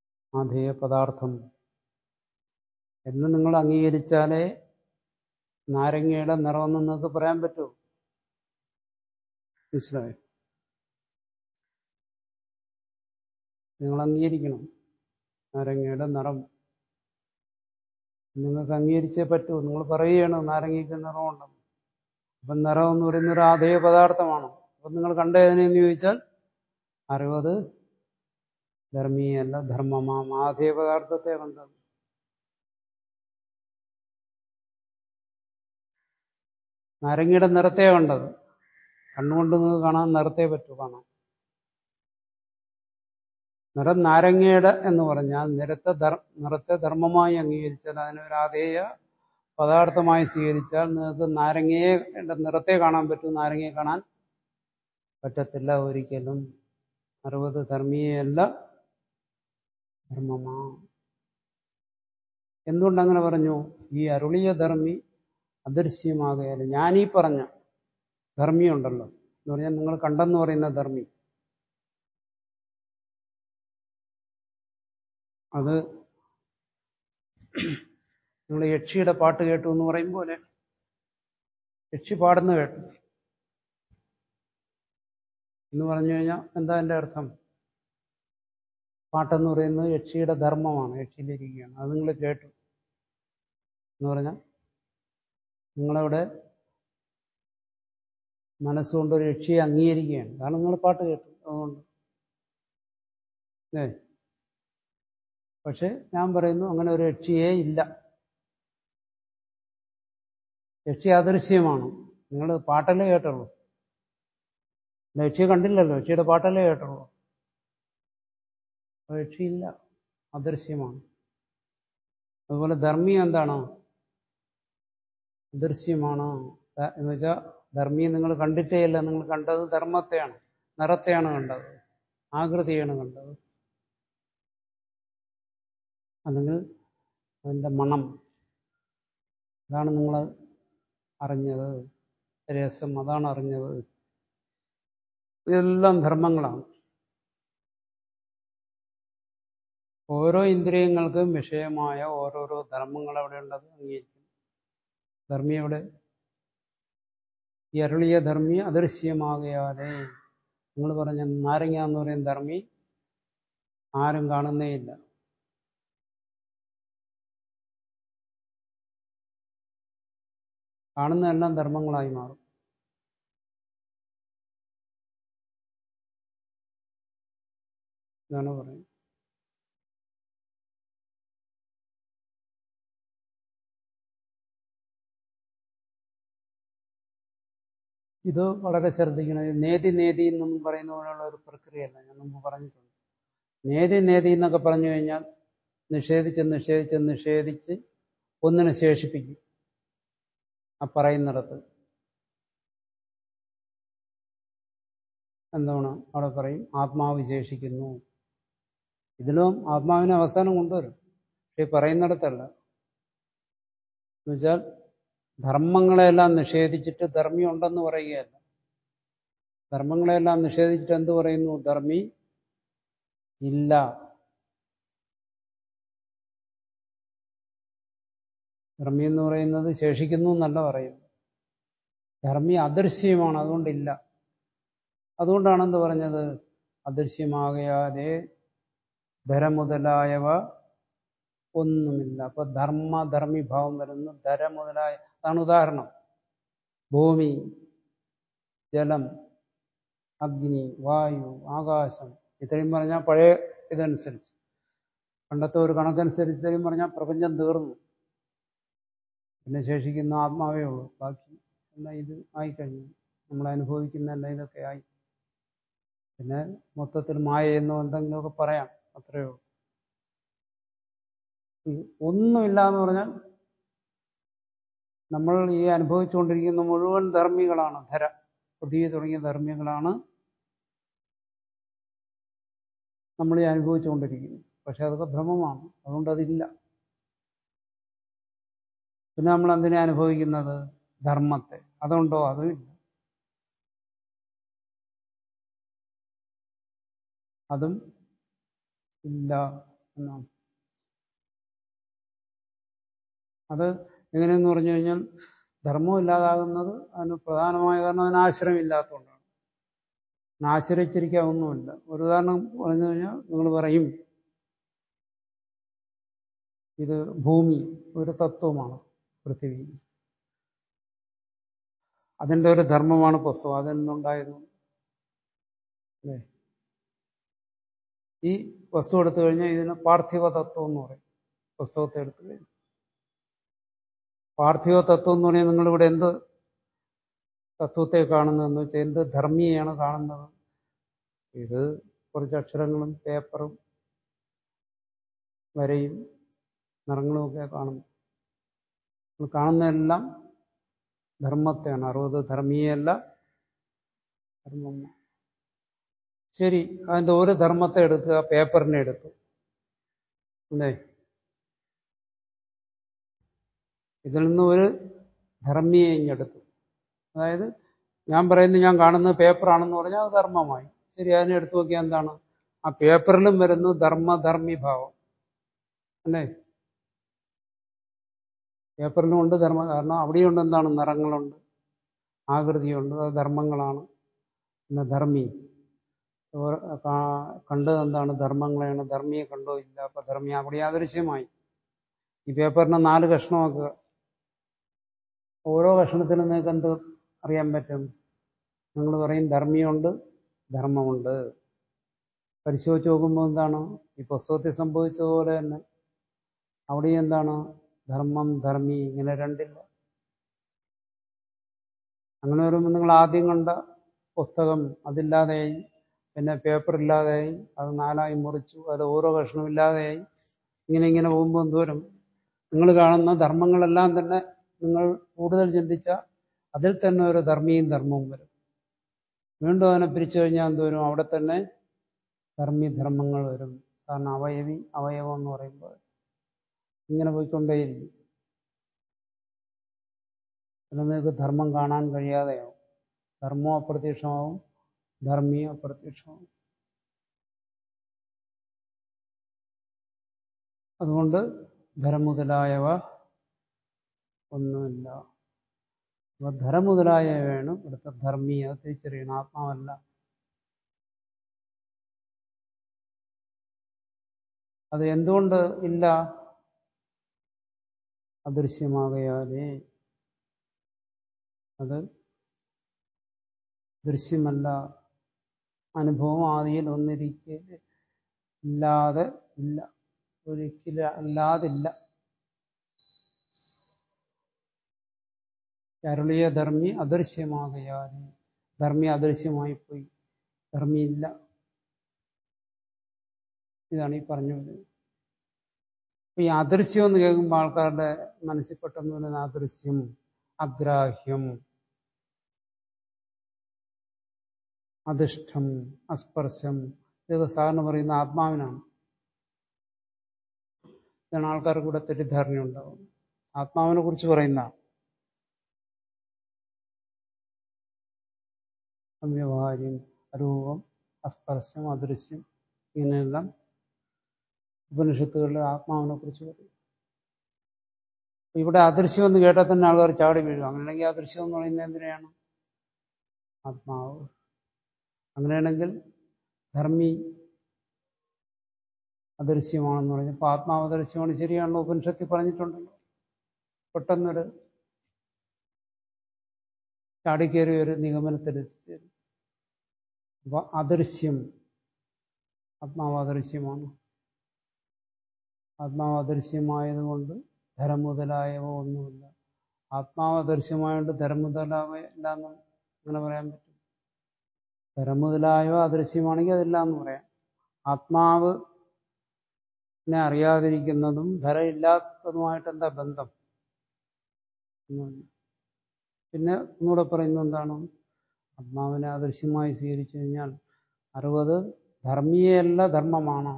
ആധേയ പദാർത്ഥം എന്ന് നിങ്ങൾ അംഗീകരിച്ചാലേ നാരങ്ങയുടെ നിറമെന്ന് നിങ്ങൾക്ക് പറയാൻ പറ്റുമോ മനസ്സിലായോ നിങ്ങൾ അംഗീകരിക്കണം നാരങ്ങയുടെ നിറം നിങ്ങൾക്ക് അംഗീകരിച്ചേ പറ്റൂ നിങ്ങൾ പറയുകയാണ് നാരങ്ങയ്ക്ക് നിറമുണ്ടെന്ന് അപ്പം നിറം എന്ന് പറയുന്ന ഒരു ആധേയ പദാർത്ഥമാണ് അപ്പം നിങ്ങൾ കണ്ടതിനെന്ന് ചോദിച്ചാൽ അറിവത് ധർമ്മീയല്ല ധർമ്മമാം ആധേയ പദാർത്ഥത്തെ കണ്ടത് നാരങ്ങയുടെ നിറത്തെ കണ്ടത് കണ്ണുകൊണ്ട് നിങ്ങൾക്ക് കാണാൻ നിറത്തെ പറ്റൂ കാണാൻ നിറം നാരങ്ങയുടെ എന്ന് പറഞ്ഞാൽ നിറത്തെ നിറത്തെ ധർമ്മമായി അംഗീകരിച്ചാൽ അതിനൊരു ആധേയ പദാർത്ഥമായി സ്വീകരിച്ചാൽ നിങ്ങൾക്ക് നാരങ്ങയെ നിറത്തെ കാണാൻ പറ്റും നാരങ്ങയെ കാണാൻ പറ്റത്തില്ല ഒരിക്കലും അറുപത് ധർമ്മീയല്ല ധർമ്മമാ എന്തുകൊണ്ടങ്ങനെ പറഞ്ഞു ഈ അരുളിയ ധർമ്മി അദൃശ്യമാകയാൽ ഞാനീ പറഞ്ഞ ധർമ്മിയുണ്ടല്ലോ എന്ന് പറഞ്ഞാൽ നിങ്ങൾ കണ്ടെന്ന് പറയുന്ന ധർമ്മി അത് നിങ്ങൾ യക്ഷിയുടെ പാട്ട് കേട്ടു എന്ന് പറയും പോലെ യക്ഷി പാടുന്ന കേട്ടു എന്ന് പറഞ്ഞു കഴിഞ്ഞാൽ എന്താ എൻ്റെ അർത്ഥം പാട്ടെന്ന് പറയുന്നത് യക്ഷിയുടെ ധർമ്മമാണ് യക്ഷിയിലിരിക്കുകയാണ് അത് നിങ്ങൾ കേട്ടു എന്ന് പറഞ്ഞാൽ നിങ്ങളവിടെ മനസ്സുകൊണ്ട് ഒരു യക്ഷിയെ അംഗീകരിക്കുകയാണ് കാരണം നിങ്ങൾ പാട്ട് കേട്ടു അതുകൊണ്ട് ഏ പക്ഷെ ഞാൻ പറയുന്നു അങ്ങനെ ഒരു യക്ഷിയേ ഇല്ല യക്ഷി അദൃശ്യമാണ് നിങ്ങൾ പാട്ടല്ലേ കേട്ടുള്ളൂ യക്ഷിയെ കണ്ടില്ലല്ലോ യക്ഷിയുടെ പാട്ടല്ലേ കേട്ടുള്ളൂ അപ്പോൾ യക്ഷിയില്ല അദൃശ്യമാണ് അതുപോലെ ധർമ്മി എന്താണ് അദൃശ്യമാണ് എന്ന് വെച്ചാൽ ധർമ്മിയെ നിങ്ങൾ കണ്ടിട്ടേ ഇല്ല നിങ്ങൾ കണ്ടത് ധർമ്മത്തെയാണ് നിറത്തെയാണ് കണ്ടത് ആകൃതിയാണ് കണ്ടത് അല്ലെങ്കിൽ അതിൻ്റെ മണം അതാണ് നിങ്ങൾ അറിഞ്ഞത് രസം അതാണ് അറിഞ്ഞത് ഇതെല്ലാം ധർമ്മങ്ങളാണ് ഓരോ ഇന്ദ്രിയങ്ങൾക്കും വിഷയമായ ഓരോരോ ധർമ്മങ്ങൾ എവിടെ ഉണ്ടത് അംഗീകരിക്കും ധർമ്മി എവിടെ ഈ അരുളിയ ധർമ്മി അദൃശ്യമാകയാതെ നിങ്ങൾ പറഞ്ഞ നാരങ്ങ എന്ന് പറയുന്ന ധർമ്മി ആരും കാണുന്നേയില്ല കാണുന്നതെല്ലാം ധർമ്മങ്ങളായി മാറും ഇതാണ് പറയുന്നത് ഇത് വളരെ ശ്രദ്ധിക്കണം നേതി നേതി എന്നൊന്നും പറയുന്ന പോലെയുള്ള ഒരു പ്രക്രിയയല്ല ഞാൻ മുമ്പ് പറഞ്ഞിട്ടുണ്ട് നേതി നേതി എന്നൊക്കെ പറഞ്ഞു കഴിഞ്ഞാൽ നിഷേധിച്ച് നിഷേധിച്ച് നിഷേധിച്ച് ഒന്നിനെ ശേഷിപ്പിക്കും ആ പറയുന്നിടത്ത് എന്താണ് അവിടെ പറയും ആത്മാവ് വിശേഷിക്കുന്നു ഇതിലും ആത്മാവിനെ അവസാനം കൊണ്ടുവരും പക്ഷെ പറയുന്നിടത്തല്ല എന്നുവെച്ചാൽ ധർമ്മങ്ങളെല്ലാം നിഷേധിച്ചിട്ട് ധർമ്മി ഉണ്ടെന്ന് പറയുകയല്ല ധർമ്മങ്ങളെല്ലാം നിഷേധിച്ചിട്ട് എന്ത് പറയുന്നു ധർമ്മി ഇല്ല ധർമ്മി എന്ന് പറയുന്നത് ശേഷിക്കുന്നു എന്നല്ല പറയുന്നത് ധർമ്മി അദൃശ്യമാണ് അതുകൊണ്ടില്ല അതുകൊണ്ടാണ് എന്ത് പറഞ്ഞത് അദൃശ്യമാകയാതെ ധര മുതലായവ ഒന്നുമില്ല അപ്പൊ ധർമ്മ ധർമ്മി ഭാവം വരുന്നു ധര മുതലായ അതാണ് ഉദാഹരണം ഭൂമി ജലം അഗ്നി വായു ആകാശം ഇത്രയും പറഞ്ഞാൽ പഴയ ഇതനുസരിച്ച് പണ്ടത്തെ ഒരു കണക്കനുസരിച്ച് ഇത്രയും പറഞ്ഞാൽ പ്രപഞ്ചം തീർന്നു പിന്നെ ശേഷിക്കുന്ന ആത്മാവേ ഉള്ളൂ ബാക്കി എല്ലാം ഇത് ആയിക്കഴിഞ്ഞു നമ്മൾ അനുഭവിക്കുന്ന എല്ലാം ഇതൊക്കെ ആയി പിന്നെ മൊത്തത്തിൽ മായ എന്നോ എന്തെങ്കിലുമൊക്കെ പറയാം അത്രയേ ഉള്ളൂ ഒന്നുമില്ല എന്ന് പറഞ്ഞാൽ നമ്മൾ ഈ അനുഭവിച്ചുകൊണ്ടിരിക്കുന്ന മുഴുവൻ ധർമ്മികളാണ് ധര പൃഥ്വി തുടങ്ങിയ ധർമ്മികളാണ് നമ്മൾ ഈ അനുഭവിച്ചുകൊണ്ടിരിക്കുന്നത് പക്ഷെ അതൊക്കെ ഭ്രമമാണ് അതുകൊണ്ട് അതില്ല പിന്നെ നമ്മൾ എന്തിനെ അനുഭവിക്കുന്നത് ധർമ്മത്തെ അതുണ്ടോ അതും ഇല്ല അതും ഇല്ല എന്നാണ് അത് എങ്ങനെയെന്ന് പറഞ്ഞു കഴിഞ്ഞാൽ ധർമ്മം ഇല്ലാതാകുന്നത് അതിന് പ്രധാനമായ കാരണം അതിന് ആശ്രയം ഇല്ലാത്തതുകൊണ്ടാണ് അതിനെ ആശ്രയിച്ചിരിക്കാൻ ഒന്നുമില്ല ഒരു ഉദാഹരണം പറഞ്ഞു കഴിഞ്ഞാൽ നിങ്ങൾ പറയും ഇത് ഭൂമി ഒരു തത്വമാണ് പൃഥ്വി അതിൻ്റെ ഒരു ധർമ്മമാണ് പുസ്തകം അതിൽ നിന്നുണ്ടായിരുന്നു അല്ലേ ഈ വസ്തു എടുത്തു കഴിഞ്ഞാൽ ഇതിന് പാർത്ഥിവ തത്വം എന്ന് പറയും പുസ്തകത്തെ എടുത്തു കഴിഞ്ഞാൽ പാർത്ഥിവ തത്വം എന്ന് പറഞ്ഞാൽ നിങ്ങളിവിടെ എന്ത് തത്വത്തെ കാണുന്നതെന്ന് വെച്ചാൽ എന്ത് ധർമ്മിയെയാണ് കാണുന്നത് ഇത് കുറച്ച് അക്ഷരങ്ങളും പേപ്പറും വരയും നിറങ്ങളും ഒക്കെ കാണുന്നു നമ്മൾ കാണുന്നതെല്ലാം ധർമ്മത്തെയാണ് അറുപത് ധർമ്മീയല്ല ധർമ്മം ശരി അതിൻ്റെ ഒരു ധർമ്മത്തെ എടുക്കുക പേപ്പറിനെ എടുത്തു അല്ലേ ഇതിൽ നിന്ന് ഒരു ധർമ്മിയെ ഇങ്ങെടുത്തു അതായത് ഞാൻ പറയുന്നത് ഞാൻ കാണുന്നത് പേപ്പറാണെന്ന് പറഞ്ഞാൽ അത് ധർമ്മമായി ശരി അതിനെ എടുത്തു നോക്കിയാൽ എന്താണ് ആ പേപ്പറിലും വരുന്നു ധർമ്മധർമ്മി ഭാവം അല്ലേ പേപ്പറിലും ഉണ്ട് ധർമ്മം കാരണം അവിടെയുണ്ട് എന്താണ് നിറങ്ങളുണ്ട് ആകൃതിയുണ്ട് അത് ധർമ്മങ്ങളാണ് പിന്നെ ധർമ്മി കണ്ടത് എന്താണ് ധർമ്മങ്ങളെയാണ് ധർമ്മിയെ കണ്ടോ ഇല്ല അപ്പൊ ധർമ്മി അവിടെ യാദൃശ്യമായി ഈ പേപ്പറിനെ നാല് കഷ്ണമാക്കുക ഓരോ കഷ്ണത്തിനും നിങ്ങൾക്ക് എന്ത് അറിയാൻ പറ്റും നിങ്ങൾ പറയും ധർമ്മിയുണ്ട് ധർമ്മമുണ്ട് പരിശോധിച്ച് നോക്കുമ്പോൾ എന്താണ് ഈ പുസ്തകത്തിൽ സംഭവിച്ചതുപോലെ തന്നെ അവിടെ എന്താണ് ധർമ്മം ധർമ്മി ഇങ്ങനെ രണ്ടില്ല അങ്ങനെ വരുമ്പോൾ നിങ്ങൾ ആദ്യം കണ്ട പുസ്തകം അതില്ലാതെയായി പിന്നെ പേപ്പർ ഇല്ലാതെയായി അത് നാലായി മുറിച്ചു അത് ഓരോ കഷ്ണവും ഇല്ലാതെയായി ഇങ്ങനെ ഇങ്ങനെ പോകുമ്പോൾ എന്തോരം നിങ്ങൾ കാണുന്ന ധർമ്മങ്ങളെല്ലാം തന്നെ നിങ്ങൾ കൂടുതൽ ചിന്തിച്ച അതിൽ തന്നെ ഒരു ധർമ്മിയും ധർമ്മവും വരും വീണ്ടും അതിനെ പിരിച്ചു കഴിഞ്ഞാൽ എന്തോരും അവിടെ തന്നെ ധർമ്മി ധർമ്മങ്ങൾ വരും കാരണം അവയവി അവയവം എന്ന് പറയുമ്പോൾ ഇങ്ങനെ പോയിക്കൊണ്ടേയിരിക്കും പിന്നെ നിങ്ങൾക്ക് ധർമ്മം കാണാൻ കഴിയാതെയാവും ധർമ്മം അപ്രത്യക്ഷമാവും ധർമ്മിയും അപ്രത്യക്ഷമാവും അതുകൊണ്ട് ധരം മുതലായവ ഒന്നുമില്ല അപ്പൊ ധരം മുതലായവയാണ് ഇവിടുത്തെ ധർമ്മി അത് തിരിച്ചറിയണം ആത്മാവല്ല അത് എന്തുകൊണ്ട് ഇല്ല അദൃശ്യമാകയാലേ അത് ദൃശ്യമല്ല അനുഭവം ആദിയിൽ ഒന്നിരിക്കൽ ഇല്ലാതെ ഇല്ല ഒരിക്കലും അല്ലാതില്ല അരുളിയ ധർമ്മി അദൃശ്യമാകയാലേ ധർമ്മി അദൃശ്യമായി പോയി ധർമ്മിയില്ല ഇതാണ് ഈ പറഞ്ഞു വരുന്നത് അപ്പൊ ഈ അദൃശ്യം എന്ന് കേൾക്കുമ്പോൾ ആൾക്കാരുടെ മനസ്സിൽ പെട്ടെന്ന് വരുന്ന അദൃശ്യം അഗ്രാഹ്യം അധിഷ്ഠം അസ്പർശം ഇതൊക്കെ സാറിന് പറയുന്ന ആത്മാവിനാണ് ഇതാണ് ആൾക്കാർക്ക് കൂടെ തെറ്റിദ്ധാരണ ഉണ്ടാവും ആത്മാവിനെ കുറിച്ച് പറയുന്ന അവ്യവഹാര്യം രൂപം അസ്പർശം അദൃശ്യം ഇങ്ങനെയെല്ലാം ഉപനിഷത്തുകളിൽ ആത്മാവിനെ കുറിച്ച് പറയും ഇവിടെ അദൃശ്യം എന്ന് കേട്ടാൽ തന്നെ ആൾക്കാർ ചാടി വീഴും അങ്ങനെയാണെങ്കിൽ അദൃശ്യം എന്ന് പറയുന്നത് എന്തിനാണ് ആത്മാവ് അങ്ങനെയാണെങ്കിൽ ധർമ്മി അദൃശ്യമാണെന്ന് പറഞ്ഞപ്പോൾ ആത്മാവ് അദൃശ്യമാണ് ശരിയാണല്ലോ ഉപനിഷത്തിൽ പറഞ്ഞിട്ടുണ്ടല്ലോ പെട്ടെന്നൊരു ചാടിക്കേറി ഒരു നിഗമനത്തിൽ എത്തിച്ചേരും അപ്പൊ അദൃശ്യം ആത്മാവ് അദൃശ്യമാണ് ആത്മാവ് അദൃശ്യമായതുകൊണ്ട് ധരം മുതലായവ ഒന്നുമില്ല ആത്മാവ് അദൃശ്യമായതുകൊണ്ട് ധരം മുതലായവ ഇല്ല എന്ന് അങ്ങനെ പറയാൻ പറ്റും ധരം മുതലായവ അദൃശ്യമാണെങ്കിൽ അതില്ല എന്ന് പറയാം ആത്മാവിനെ അറിയാതിരിക്കുന്നതും ധരം ഇല്ലാത്തതുമായിട്ട് എന്താ ബന്ധം പിന്നെ ഒന്നുകൂടെ പറയുന്നത് എന്താണ് ആത്മാവിനെ അദൃശ്യമായി സ്വീകരിച്ചു കഴിഞ്ഞാൽ അറുപത് ധർമ്മിയല്ല ധർമ്മമാണോ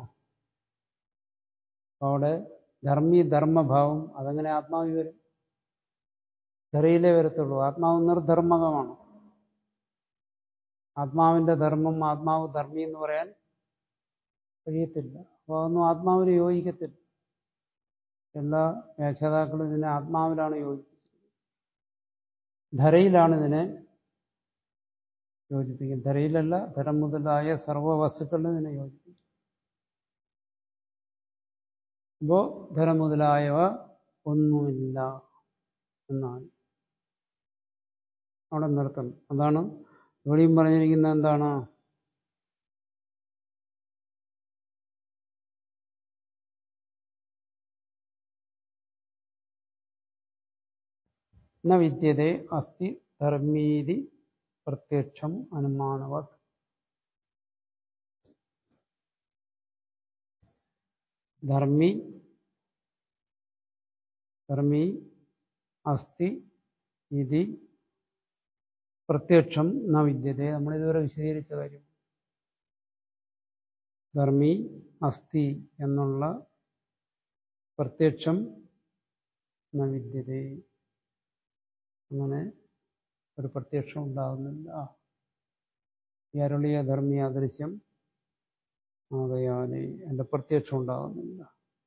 അവിടെ ധർമ്മി ധർമ്മഭാവം അതങ്ങനെ ആത്മാവിൽ വരും ധരയിലേ വരത്തുള്ളൂ ആത്മാവ് നിർധർമ്മകമാണ് ആത്മാവിന്റെ ധർമ്മം ആത്മാവ് ധർമ്മി എന്ന് പറയാൻ കഴിയത്തില്ല അപ്പോൾ അതൊന്നും ആത്മാവിന് യോജിക്കത്തില്ല എല്ലാ വ്യാഖ്യാതാക്കളും ഇതിനെ ആത്മാവിലാണ് യോജിപ്പിച്ചത് ധരയിലാണ് ഇതിനെ യോജിപ്പിക്കുന്നത് ധരയിലല്ല ധരം മുതലായ സർവ്വ വസ്തുക്കളിലും ഇതിനെ യോജിപ്പിക്കും അപ്പോ ധരം മുതലായവ ഒന്നുമില്ല എന്നാണ് അവിടെ നിർത്തണം അതാണ് ഇവിടെയും പറഞ്ഞിരിക്കുന്നത് എന്താണ് ന വിദ്യതേ അസ്തി ധർമ്മീതി പ്രത്യക്ഷം അനുമാനവത് ധർമ്മി ധർമ്മി അസ്തി ഇതി പ്രത്യക്ഷം ന വിദ്യതേ നമ്മളിതുവരെ വിശദീകരിച്ച കാര്യം ധർമ്മി അസ്തി എന്നുള്ള പ്രത്യക്ഷം ന വിദ്യതേ അങ്ങനെ ഒരു പ്രത്യക്ഷം ഉണ്ടാകുന്നില്ല ഈ അരുളിയ ധർമ്മി അദൃശ്യം ആകയാലേ എൻ്റെ പ്രത്യക്ഷം ഉണ്ടാകുന്നില്ല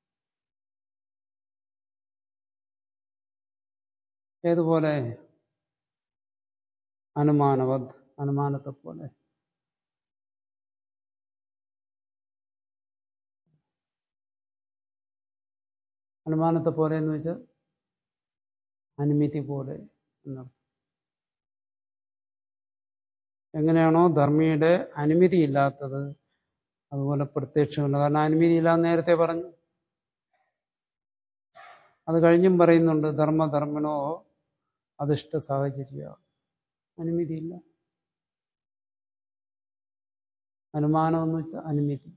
ഏതുപോലെ അനുമാനവത് അനുമാനത്തെ പോലെ അനുമാനത്തെ പോലെ എന്ന് വെച്ചാൽ അനുമിതി പോലെ എന്നർത്ഥം എങ്ങനെയാണോ ധർമ്മിയുടെ അനുമതി ഇല്ലാത്തത് അതുപോലെ പ്രത്യക്ഷമില്ല കാരണം അനുമതി ഇല്ലാന്ന് നേരത്തെ പറഞ്ഞു അത് കഴിഞ്ഞും പറയുന്നുണ്ട് ധർമ്മധർമ്മിണോ അധിഷ്ഠ സാഹചര്യ അനുമതിയില്ല അനുമാനം എന്ന് വെച്ചാൽ അനുമതി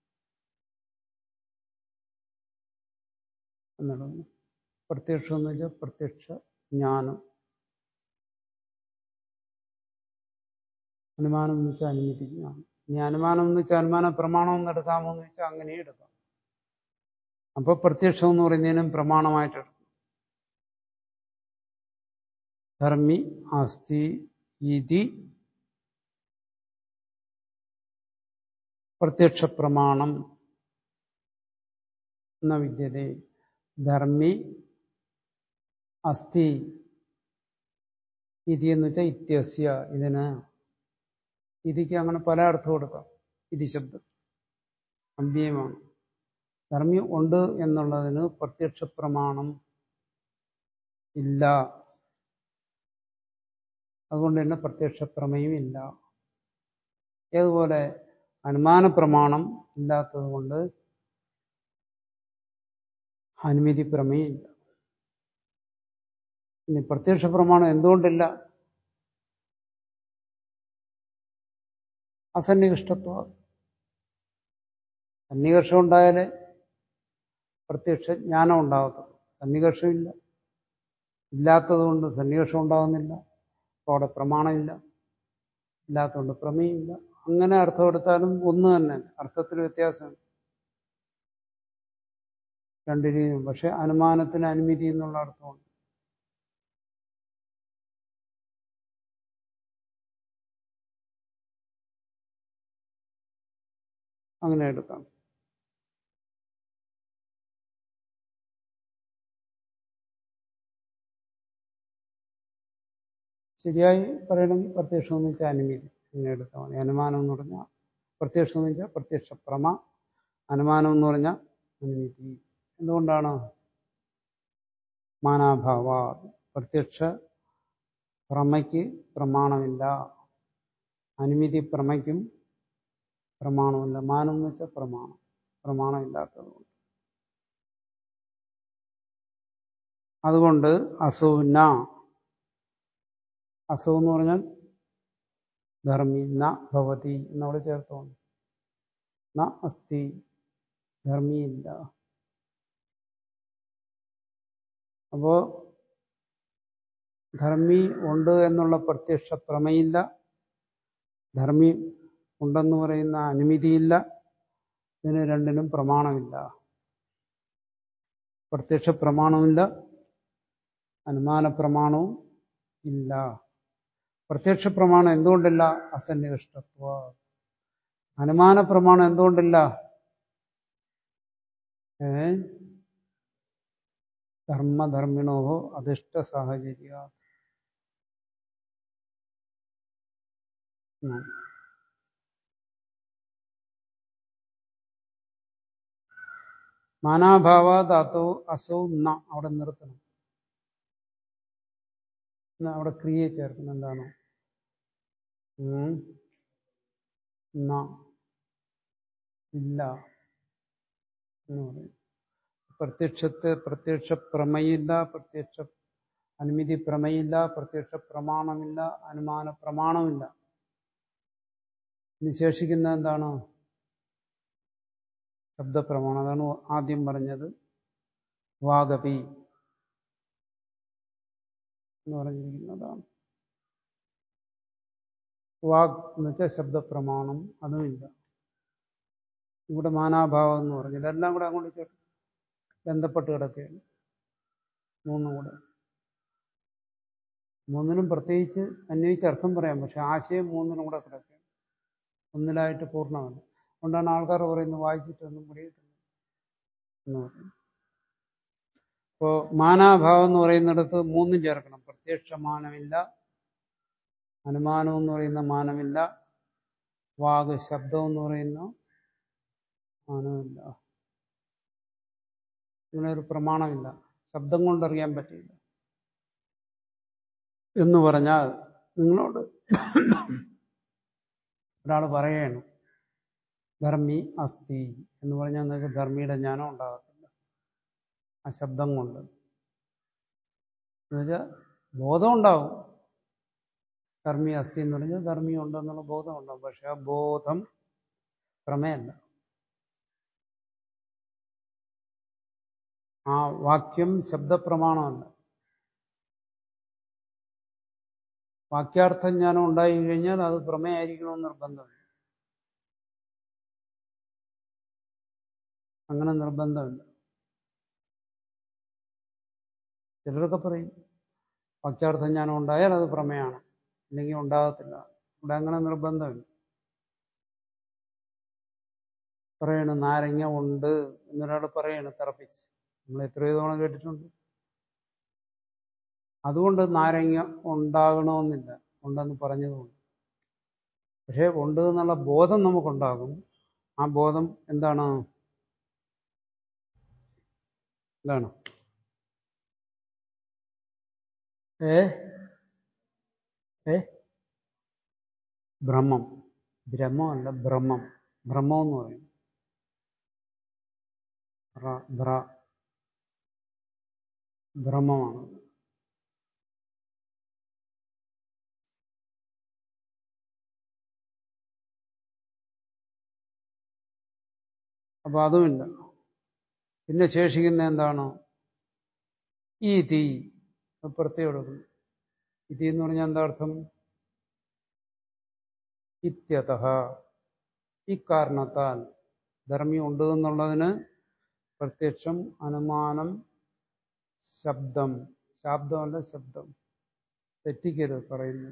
എന്നുള്ളത് പ്രത്യക്ഷം എന്ന് വെച്ചാൽ പ്രത്യക്ഷ ജ്ഞാനം അനുമാനം എന്ന് വെച്ചാൽ അനുമതി ജ്ഞാനം ഇനി അനുമാനം എന്ന് വെച്ചാൽ അനുമാന പ്രമാണം എന്ന് എടുക്കാമോ എന്ന് വെച്ചാൽ അങ്ങനെ എടുക്കാം അപ്പൊ പ്രത്യക്ഷം എന്ന് പറയുന്നതിനും പ്രമാണമായിട്ട് എടുക്കും ധർമ്മി അസ്തി ഇതി പ്രത്യക്ഷ പ്രമാണം എന്ന വിദ്യത ധർമ്മി അസ്തി ഇതി എന്ന് വെച്ചാൽ ഇത്യസ്യ ഇതിന് ഇതിക്ക് അങ്ങനെ പല അർത്ഥം കൊടുക്കാം ഇതി ശബ്ദം അഭ്യയമാണ് ധർമ്മി ഉണ്ട് എന്നുള്ളതിന് പ്രത്യക്ഷ പ്രമാണം ഇല്ല അതുകൊണ്ട് തന്നെ പ്രത്യക്ഷ പ്രമേയം ഇല്ല ഏതുപോലെ അനുമാന പ്രമാണം ഇല്ലാത്തത് കൊണ്ട് അനുമതി പ്രമേയം ഇല്ല ഇനി പ്രത്യക്ഷ പ്രമാണം എന്തുകൊണ്ടില്ല അസന്നികഷ്ടത്വ സന്നികർഷം ഉണ്ടായാലേ പ്രത്യക്ഷ ജ്ഞാനം ഉണ്ടാകത്തുള്ളൂ സന്നികർഷമില്ല ഇല്ലാത്തതുകൊണ്ട് സന്നികർഷം ഉണ്ടാകുന്നില്ല അപ്പോൾ അവിടെ പ്രമാണമില്ല ഇല്ലാത്തതുകൊണ്ട് പ്രമേയമില്ല അങ്ങനെ അർത്ഥം എടുത്താലും ഒന്ന് തന്നെ അർത്ഥത്തിൽ വ്യത്യാസമുണ്ട് രണ്ട് രീതിയും പക്ഷെ അനുമാനത്തിന് അനുമതി എന്നുള്ള അർത്ഥമുണ്ട് അങ്ങനെ എടുക്കാം ശരിയായി പറയണമെങ്കിൽ പ്രത്യക്ഷം എന്ന് വെച്ചാൽ അനുമതി അങ്ങനെ എടുത്താൽ മതി അനുമാനം എന്ന് പറഞ്ഞാൽ പ്രത്യക്ഷം എന്ന് വെച്ചാൽ പ്രത്യക്ഷ പ്രമ അനുമാനം എന്ന് പറഞ്ഞാൽ അനുമതി എന്തുകൊണ്ടാണ് മാനാഭാവ പ്രത്യക്ഷ പ്രമയ്ക്ക് പ്രമാണമില്ല അനുമതി പ്രമയ്ക്കും പ്രമാണമില്ല മാനം എന്ന് വെച്ചാൽ പ്രമാണം പ്രമാണമില്ലാത്തതുകൊണ്ട് അതുകൊണ്ട് അസൗന അസൗ എന്ന് പറഞ്ഞാൽ ധർമ്മി ന ഭവതി എന്നവിടെ ചേർത്തോണ്ട് ന അസ്തി ധർമ്മിയില്ല അപ്പോ ധർമ്മി ഉണ്ട് എന്നുള്ള പ്രത്യക്ഷ പ്രമയില്ല ധർമ്മി ഉണ്ടെന്ന് പറയുന്ന അനുമതിയില്ല ഇതിന് രണ്ടിനും പ്രമാണമില്ല പ്രത്യക്ഷ പ്രമാണമില്ല അനുമാന പ്രമാണവും ഇല്ല പ്രത്യക്ഷ പ്രമാണം എന്തുകൊണ്ടില്ല അസന്നികഷ്ടത്വ അനുമാന പ്രമാണം എന്തുകൊണ്ടില്ല ഏ ധർമ്മധർമ്മിണോ അധിഷ്ഠ സാഹചര്യ ഉം. മാനാഭാവ ധാതു അസൗ ന അവിടെ നിർത്തണം എന്നാ അവിടെ ക്രിയയെ ചേർക്കണം എന്താണ് ഉം. ന ഇല്ല എന്ന് പറയും പ്രത്യക്ഷത്തെ പ്രത്യക്ഷ പ്രമയില്ല പ്രത്യക്ഷ അനുമതി പ്രമയില്ല പ്രത്യക്ഷ പ്രമാണമില്ല അനുമാന പ്രമാണമില്ല ഇനി ശേഷിക്കുന്ന എന്താണ് ശബ്ദപ്രമാണം അതാണ് ആദ്യം പറഞ്ഞത് വാഗപി എന്ന് പറഞ്ഞിരിക്കുന്നതാണ് വാഗ് എന്ന് വെച്ചാൽ ശബ്ദപ്രമാണം അതുമില്ല ഇവിടെ മാനാഭാവം എന്ന് പറഞ്ഞു ഇതെല്ലാം കൂടെ അങ്ങോട്ട് ചേർത്ത് ബന്ധപ്പെട്ട് കിടക്കുകയാണ് മൂന്നും കൂടെ മൂന്നിനും പ്രത്യേകിച്ച് അന്വയിച്ച് അർത്ഥം പറയാം പക്ഷെ ആശയം മൂന്നിനും കൂടെ കിടക്കുകയാണ് ഒന്നിലായിട്ട് പൂർണ്ണമല്ല അതുകൊണ്ടാണ് ആൾക്കാർ പറയുന്നത് വായിച്ചിട്ടൊന്നും പിടിയിട്ടില്ല എന്ന് പറയുന്നത് അപ്പോൾ മാനാഭാവം എന്ന് പറയുന്നിടത്ത് മൂന്നും ചേർക്കണം പ്രത്യക്ഷ മാനമില്ല അനുമാനം എന്ന് പറയുന്ന മാനമില്ല വാഗ് ശബ്ദം എന്ന് പറയുന്ന മാനമില്ല ഇങ്ങനെ ഒരു പ്രമാണമില്ല ശബ്ദം കൊണ്ടറിയാൻ പറ്റില്ല എന്ന് പറഞ്ഞാൽ നിങ്ങളോട് ഒരാൾ പറയാണ് ധർമ്മി അസ്ഥി എന്ന് പറഞ്ഞാൽ നിങ്ങൾക്ക് ധർമ്മിയുടെ ജ്ഞാനം ഉണ്ടാകത്തില്ല ആ ശബ്ദം കൊണ്ട് എന്നുവെച്ചാൽ ബോധം ഉണ്ടാവും ധർമ്മി അസ്ഥി എന്ന് പറഞ്ഞാൽ ധർമ്മി ഉണ്ടെന്നുള്ള ബോധം ഉണ്ടാവും പക്ഷെ ആ ബോധം പ്രമേയല്ല ആ വാക്യം ശബ്ദപ്രമാണമല്ല വാക്യാർത്ഥ ജ്ഞാനം ഉണ്ടായി കഴിഞ്ഞാൽ അത് പ്രമേയായിരിക്കണമെന്ന് നിർബന്ധമില്ല അങ്ങനെ നിർബന്ധമില്ല ചിലരൊക്കെ പറയും വാക്യാർത്ഥ ജ്ഞാനം ഉണ്ടായാൽ അത് പ്രമേയാണ് അല്ലെങ്കിൽ ഉണ്ടാകത്തില്ല ഇവിടെ അങ്ങനെ നിർബന്ധമില്ല പറയണ നാരങ്ങ ഉണ്ട് എന്നൊരാൾ പറയണ തിറപ്പിച്ച് നമ്മൾ എത്രയോ തവണ കേട്ടിട്ടുണ്ട് അതുകൊണ്ട് നാരങ്ങ ഉണ്ടാകണമെന്നില്ല ഉണ്ടെന്ന് പറഞ്ഞതുകൊണ്ട് പക്ഷെ ഉണ്ട് എന്നുള്ള ബോധം നമുക്കുണ്ടാകും ആ ബോധം എന്താണ് എന്താണ് ഏ ഏ ബ്രഹ്മം ബ്രഹ്മമല്ല ബ്രഹ്മം ബ്രഹ്മം എന്ന് പറയും ബ്ര ബ്ര ബ്രഹ്മമാണ് അപ്പൊ അതുമില്ല പിന്നെ ശേഷിക്കുന്ന എന്താണ് ഈ തീ പ്രത്യേകം എടുക്കുന്നു ഇതി എന്ന് പറഞ്ഞാൽ എന്താ അർത്ഥം ഇത്യത ഇക്കാരണത്താൽ ധർമ്മി ഉണ്ട് എന്നുള്ളതിന് പ്രത്യക്ഷം അനുമാനം ശബ്ദം ശബ്ദമല്ല ശബ്ദം തെറ്റിക്കരുത് പറയുന്നു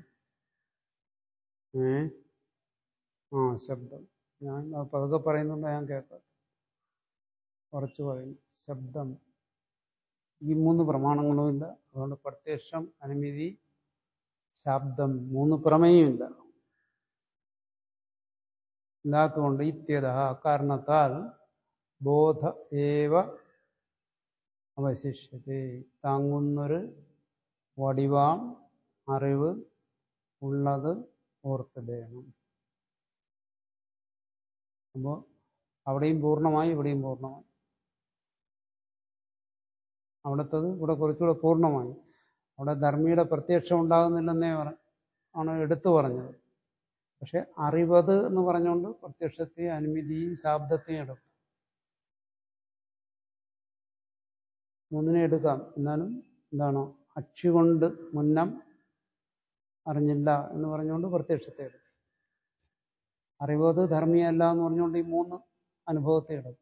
ഏ ആ ശബ്ദം ഞാൻ പതുക്കെ പറയുന്നുണ്ട് ഞാൻ കേൾക്കാം കുറച്ച് പറയും ശബ്ദം ഈ മൂന്ന് പ്രമാണങ്ങളുമില്ല അതുകൊണ്ട് പ്രത്യക്ഷം അനുമതി ശബ്ദം മൂന്ന് പ്രമേയമില്ല ഇല്ലാത്തതുകൊണ്ട് ഇത്യത കാരണത്താൽ ബോധ ഏവ അവശിഷ്യത്തെ താങ്ങുന്നൊരു വടിവാം അറിവ് ഉള്ളത് ഓർത്തിടയണം അപ്പോൾ അവിടെയും പൂർണ്ണമായി ഇവിടെയും പൂർണ്ണമായി അവിടുത്തത് ഇവിടെ കുറച്ചുകൂടെ പൂർണ്ണമായി അവിടെ ധർമ്മിയുടെ പ്രത്യക്ഷം ഉണ്ടാകുന്നില്ലെന്നേ പറ ആണ് എടുത്തു പറഞ്ഞത് പക്ഷെ അറിവത് എന്ന് പറഞ്ഞുകൊണ്ട് പ്രത്യക്ഷത്തെയും അനുമതിയും ശാബ്ദത്തെയും എടുക്കും മൂന്നിനെ എടുക്കാം എന്നാലും എന്താണ് അക്ഷി കൊണ്ട് മുന്നം അറിഞ്ഞില്ല എന്ന് പറഞ്ഞുകൊണ്ട് പ്രത്യക്ഷത്തെ എടുക്കും അറിവത് ധർമ്മിയല്ല എന്ന് പറഞ്ഞുകൊണ്ട് ഈ മൂന്ന് അനുഭവത്തെ എടുക്കും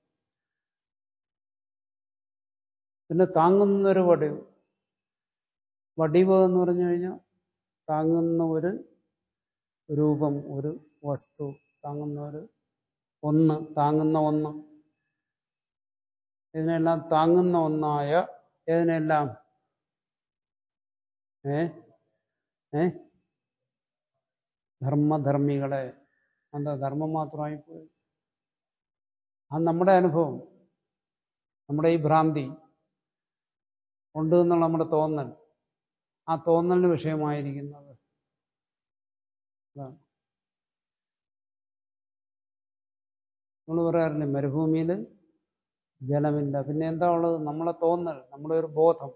പിന്നെ താങ്ങുന്നൊരു വടിവ് വടിവ് എന്ന് പറഞ്ഞു കഴിഞ്ഞാൽ താങ്ങുന്ന ഒരു രൂപം ഒരു വസ്തു താങ്ങുന്ന ഒരു ഒന്ന് താങ്ങുന്ന ഒന്ന് ഇതിനെല്ലാം താങ്ങുന്ന ഒന്നായ ഇതിനെല്ലാം ഏ ഏ ധർമ്മധർമ്മികളെ എന്താ ധർമ്മം മാത്രമായി പോയി അത് നമ്മുടെ അനുഭവം നമ്മുടെ ഈ ഭ്രാന്തി ഉണ്ട് എന്നുള്ള നമ്മുടെ തോന്നൽ ആ തോന്നലിന് വിഷയമായിരിക്കുന്നത് അതാണ് നമ്മൾ പറയാറില്ലേ മരുഭൂമിയിൽ ജലമില്ല പിന്നെ എന്താ ഉള്ളത് നമ്മളെ തോന്നൽ നമ്മുടെ ഒരു ബോധം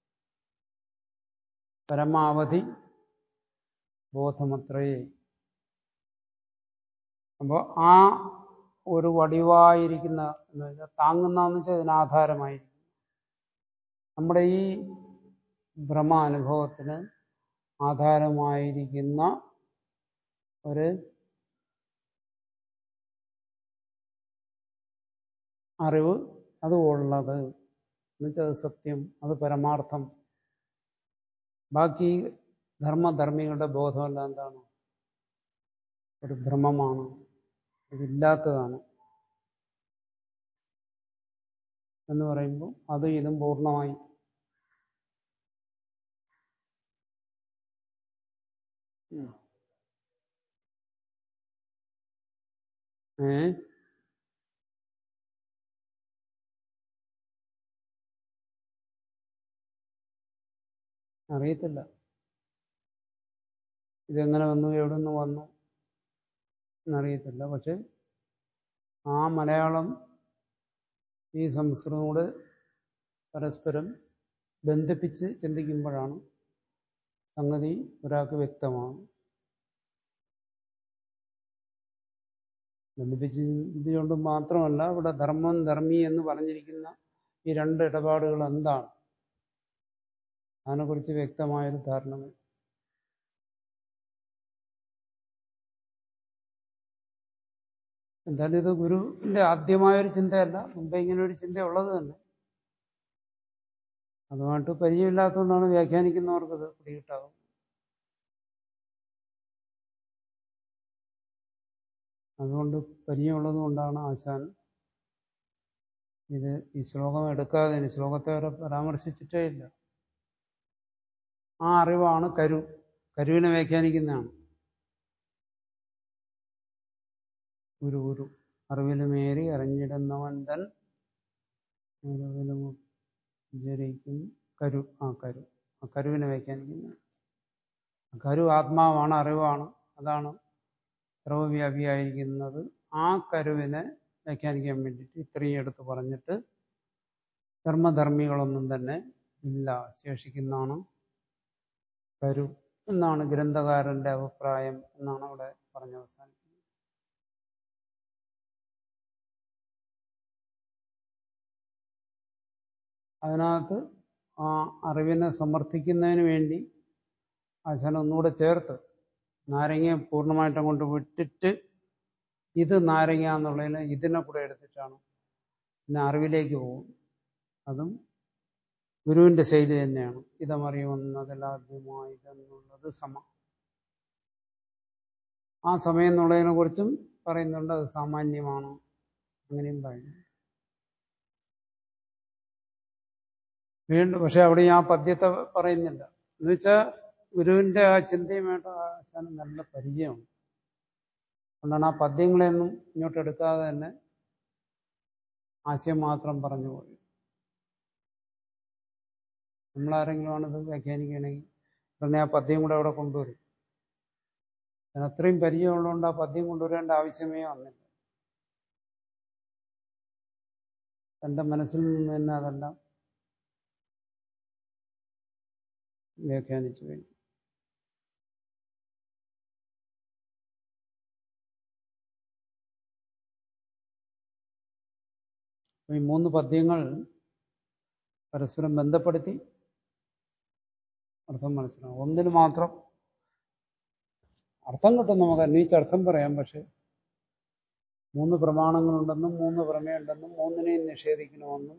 പരമാവധി ബോധമത്രേ അപ്പോൾ ആ ഒരു വടിവായിരിക്കുന്ന എന്ന് വെച്ചാൽ താങ്ങുന്നതെന്ന് വെച്ചാൽ ഇതിനാധാരമായിരിക്കും നമ്മുടെ ഈ ഭ്രമാനുഭവത്തിന് ആധാരമായിരിക്കുന്ന ഒരു അറിവ് അത് ഉള്ളത് എന്നുവെച്ചാൽ അത് സത്യം അത് പരമാർത്ഥം ബാക്കി ധർമ്മധർമ്മികളുടെ ബോധമെല്ലാം എന്താണ് ഒരു ഭ്രമമാണ് ഇതില്ലാത്തതാണ് എന്ന് പറയുമ്പോൾ അത് ഇതും പൂർണ്ണമായി ഏ അറിയത്തില്ല ഇതെങ്ങനെ വന്നു എവിടെ നിന്ന് വന്നു എന്നറിയത്തില്ല പക്ഷെ ആ മലയാളം ഈ സംസ്കൃതം കൂടെ പരസ്പരം ബന്ധിപ്പിച്ച് ചിന്തിക്കുമ്പോഴാണ് സംഗതി ഒരാൾക്ക് വ്യക്തമാണ് ബന്ധിപ്പിച്ച് ചിന്തിച്ചുകൊണ്ട് മാത്രമല്ല ഇവിടെ ധർമ്മം ധർമ്മി എന്ന് പറഞ്ഞിരിക്കുന്ന ഈ രണ്ട് ഇടപാടുകൾ എന്താണ് അതിനെക്കുറിച്ച് വ്യക്തമായൊരു ധാരണ വേണം. എന്തായാലും ഇത് ഗുരുവിന്റെ ആദ്യമായൊരു ചിന്തയല്ല മുമ്പേ ഇങ്ങനെ ഒരു ചിന്ത ഉള്ളത് തന്നെ അതുമായിട്ട് പരിചയമില്ലാത്തതുകൊണ്ടാണ് വ്യാഖ്യാനിക്കുന്നവർക്ക് ഇത് പിടികിട്ടാകും അതുകൊണ്ട് പരിചയമുള്ളത് കൊണ്ടാണ് ആശാൻ ഇത് ഈ ശ്ലോകം എടുക്കാതെ ഇനി ശ്ലോകത്തെ വരെ പരാമർശിച്ചിട്ടേ ഇല്ല ആ അറിവാണ് കരു കരുവിനെ വ്യാഖ്യാനിക്കുന്നതാണ് ഗുരു ഗുരു അറിവിലുമേറി അറിഞ്ഞിടുന്നവൻ തൻ അറിവിലും വിചരിക്കും കരു ആ കരു ആ കരുവിനെ വ്യാഖ്യാനിക്കുന്ന കരു ആത്മാവാണ് അറിവാണ് അതാണ് സർവവ്യാപിയായിരിക്കുന്നത് ആ കരുവിനെ വ്യാഖ്യാനിക്കാൻ വേണ്ടിയിട്ട് ഇത്രയും എടുത്ത് പറഞ്ഞിട്ട് ധർമ്മധർമ്മികളൊന്നും തന്നെ ഇല്ല ശേഷിക്കുന്നതാണ് കരു എന്നാണ് ഗ്രന്ഥകാരന്റെ അഭിപ്രായം എന്നാണ് അവിടെ പറഞ്ഞ അവസാനിക്കുന്നത് അതിനകത്ത് ആ അറിവിനെ സമർത്ഥിക്കുന്നതിന് വേണ്ടി ആശാൻ ഒന്നുകൂടെ ചേർത്ത് നാരങ്ങയെ പൂർണ്ണമായിട്ട് അങ്ങോട്ട് വിട്ടിട്ട് ഇത് നാരങ്ങ എന്നുള്ളതിന് ഇതിനെ കൂടെ എടുത്തിട്ടാണ് പിന്നെ അറിവിലേക്ക് പോകും അതും ഗുരുവിന്റെ ശൈലി തന്നെയാണ് ഇതമറിയുന്നതിലാദ്യമായതെന്നുള്ളത് സമ ആ സമയം എന്നുള്ളതിനെ കുറിച്ചും പറയുന്നുണ്ട് അത് സാമാന്യമാണ് അങ്ങനെയും പറയുന്നു വീണ്ടും പക്ഷെ അവിടെ ആ പദ്യത്തെ പറയുന്നില്ല എന്നുവെച്ചാൽ ഗുരുവിന്റെ ആ ചിന്തയുമായിട്ട് ആശാന് നല്ല പരിചയമുണ്ട് അതുകൊണ്ടാണ് ആ പദ്യങ്ങളെയൊന്നും ഇങ്ങോട്ട് എടുക്കാതെ തന്നെ ആശയം മാത്രം പറഞ്ഞു പോയി നമ്മളാരെങ്കിലും ആണിത് വ്യാഖ്യാനിക്കുകയാണെങ്കിൽ ഉടനെ ആ പദ്യം കൂടെ അവിടെ കൊണ്ടുവരും അതിന് അത്രയും പരിചയമുള്ളതുകൊണ്ട് ആ പദ്യം കൊണ്ടുവരേണ്ട ആവശ്യമേ വന്നില്ല തന്റെ മനസ്സിൽ നിന്ന് തന്നെ അതെല്ലാം വ്യാഖ്യാനിച്ചു കഴിഞ്ഞു ഈ മൂന്ന് പദ്യങ്ങൾ പരസ്പരം ബന്ധപ്പെടുത്തി അർത്ഥം മനസ്സിലാവും ഒന്നിൽ മാത്രം അർത്ഥം കിട്ടും നമുക്ക് അന്വയിച്ച് അർത്ഥം പറയാം പക്ഷെ മൂന്ന് പ്രമാണങ്ങളുണ്ടെന്നും മൂന്ന് പ്രമേയുണ്ടെന്നും മൂന്നിനെയും നിഷേധിക്കണമെന്നും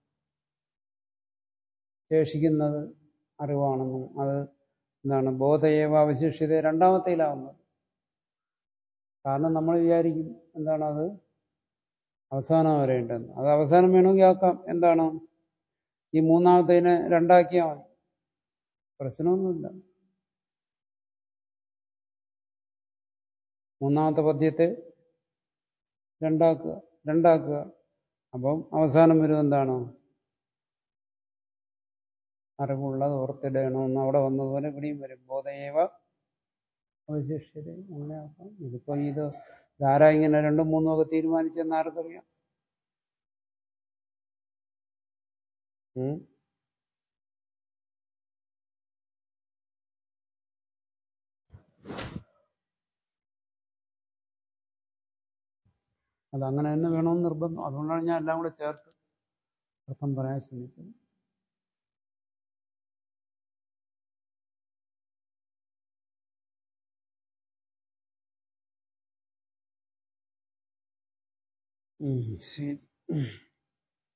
ശേഷിക്കുന്നത് അറിവാണെന്നും അത് എന്താണ് ബോധയേവ അവശിഷ്യത രണ്ടാമത്തേലാവുന്നത് കാരണം നമ്മൾ വിചാരിക്കും എന്താണ് അത് അവസാനം വരേണ്ടതെന്ന് അത് അവസാനം വേണമെങ്കിൽ ആക്കാം എന്താണ് ഈ മൂന്നാമത്തേനെ രണ്ടാക്കിയാൽ മതി പ്രശ്നമൊന്നുമില്ല മൂന്നാമത്തെ പദ്യത്തെ രണ്ടാക്കുക രണ്ടാക്കുക അപ്പം അവസാനം വരും എന്താണ് അറിവുള്ളത് ഓർത്തിടണമെന്ന് അവിടെ വന്നതുപോലെ ഇവിടെയും വരും ബോധയേവ അവശിഷ്യത അങ്ങനെ ആക്കാം ഇതിപ്പോ ഇത് ധാരാ ഇങ്ങനെ രണ്ടും മൂന്നും ഒക്കെ തീരുമാനിച്ചെന്ന് ആർക്കറിയാം ഉം? അത് അങ്ങനെ തന്നെ വേണമെന്ന് നിർബന്ധം അതുകൊണ്ടാണ് ഞാൻ എല്ലാം കൂടെ ചേർത്ത് അർത്ഥം പറയാൻ ശ്രമിച്ചത് ഉം, ശരി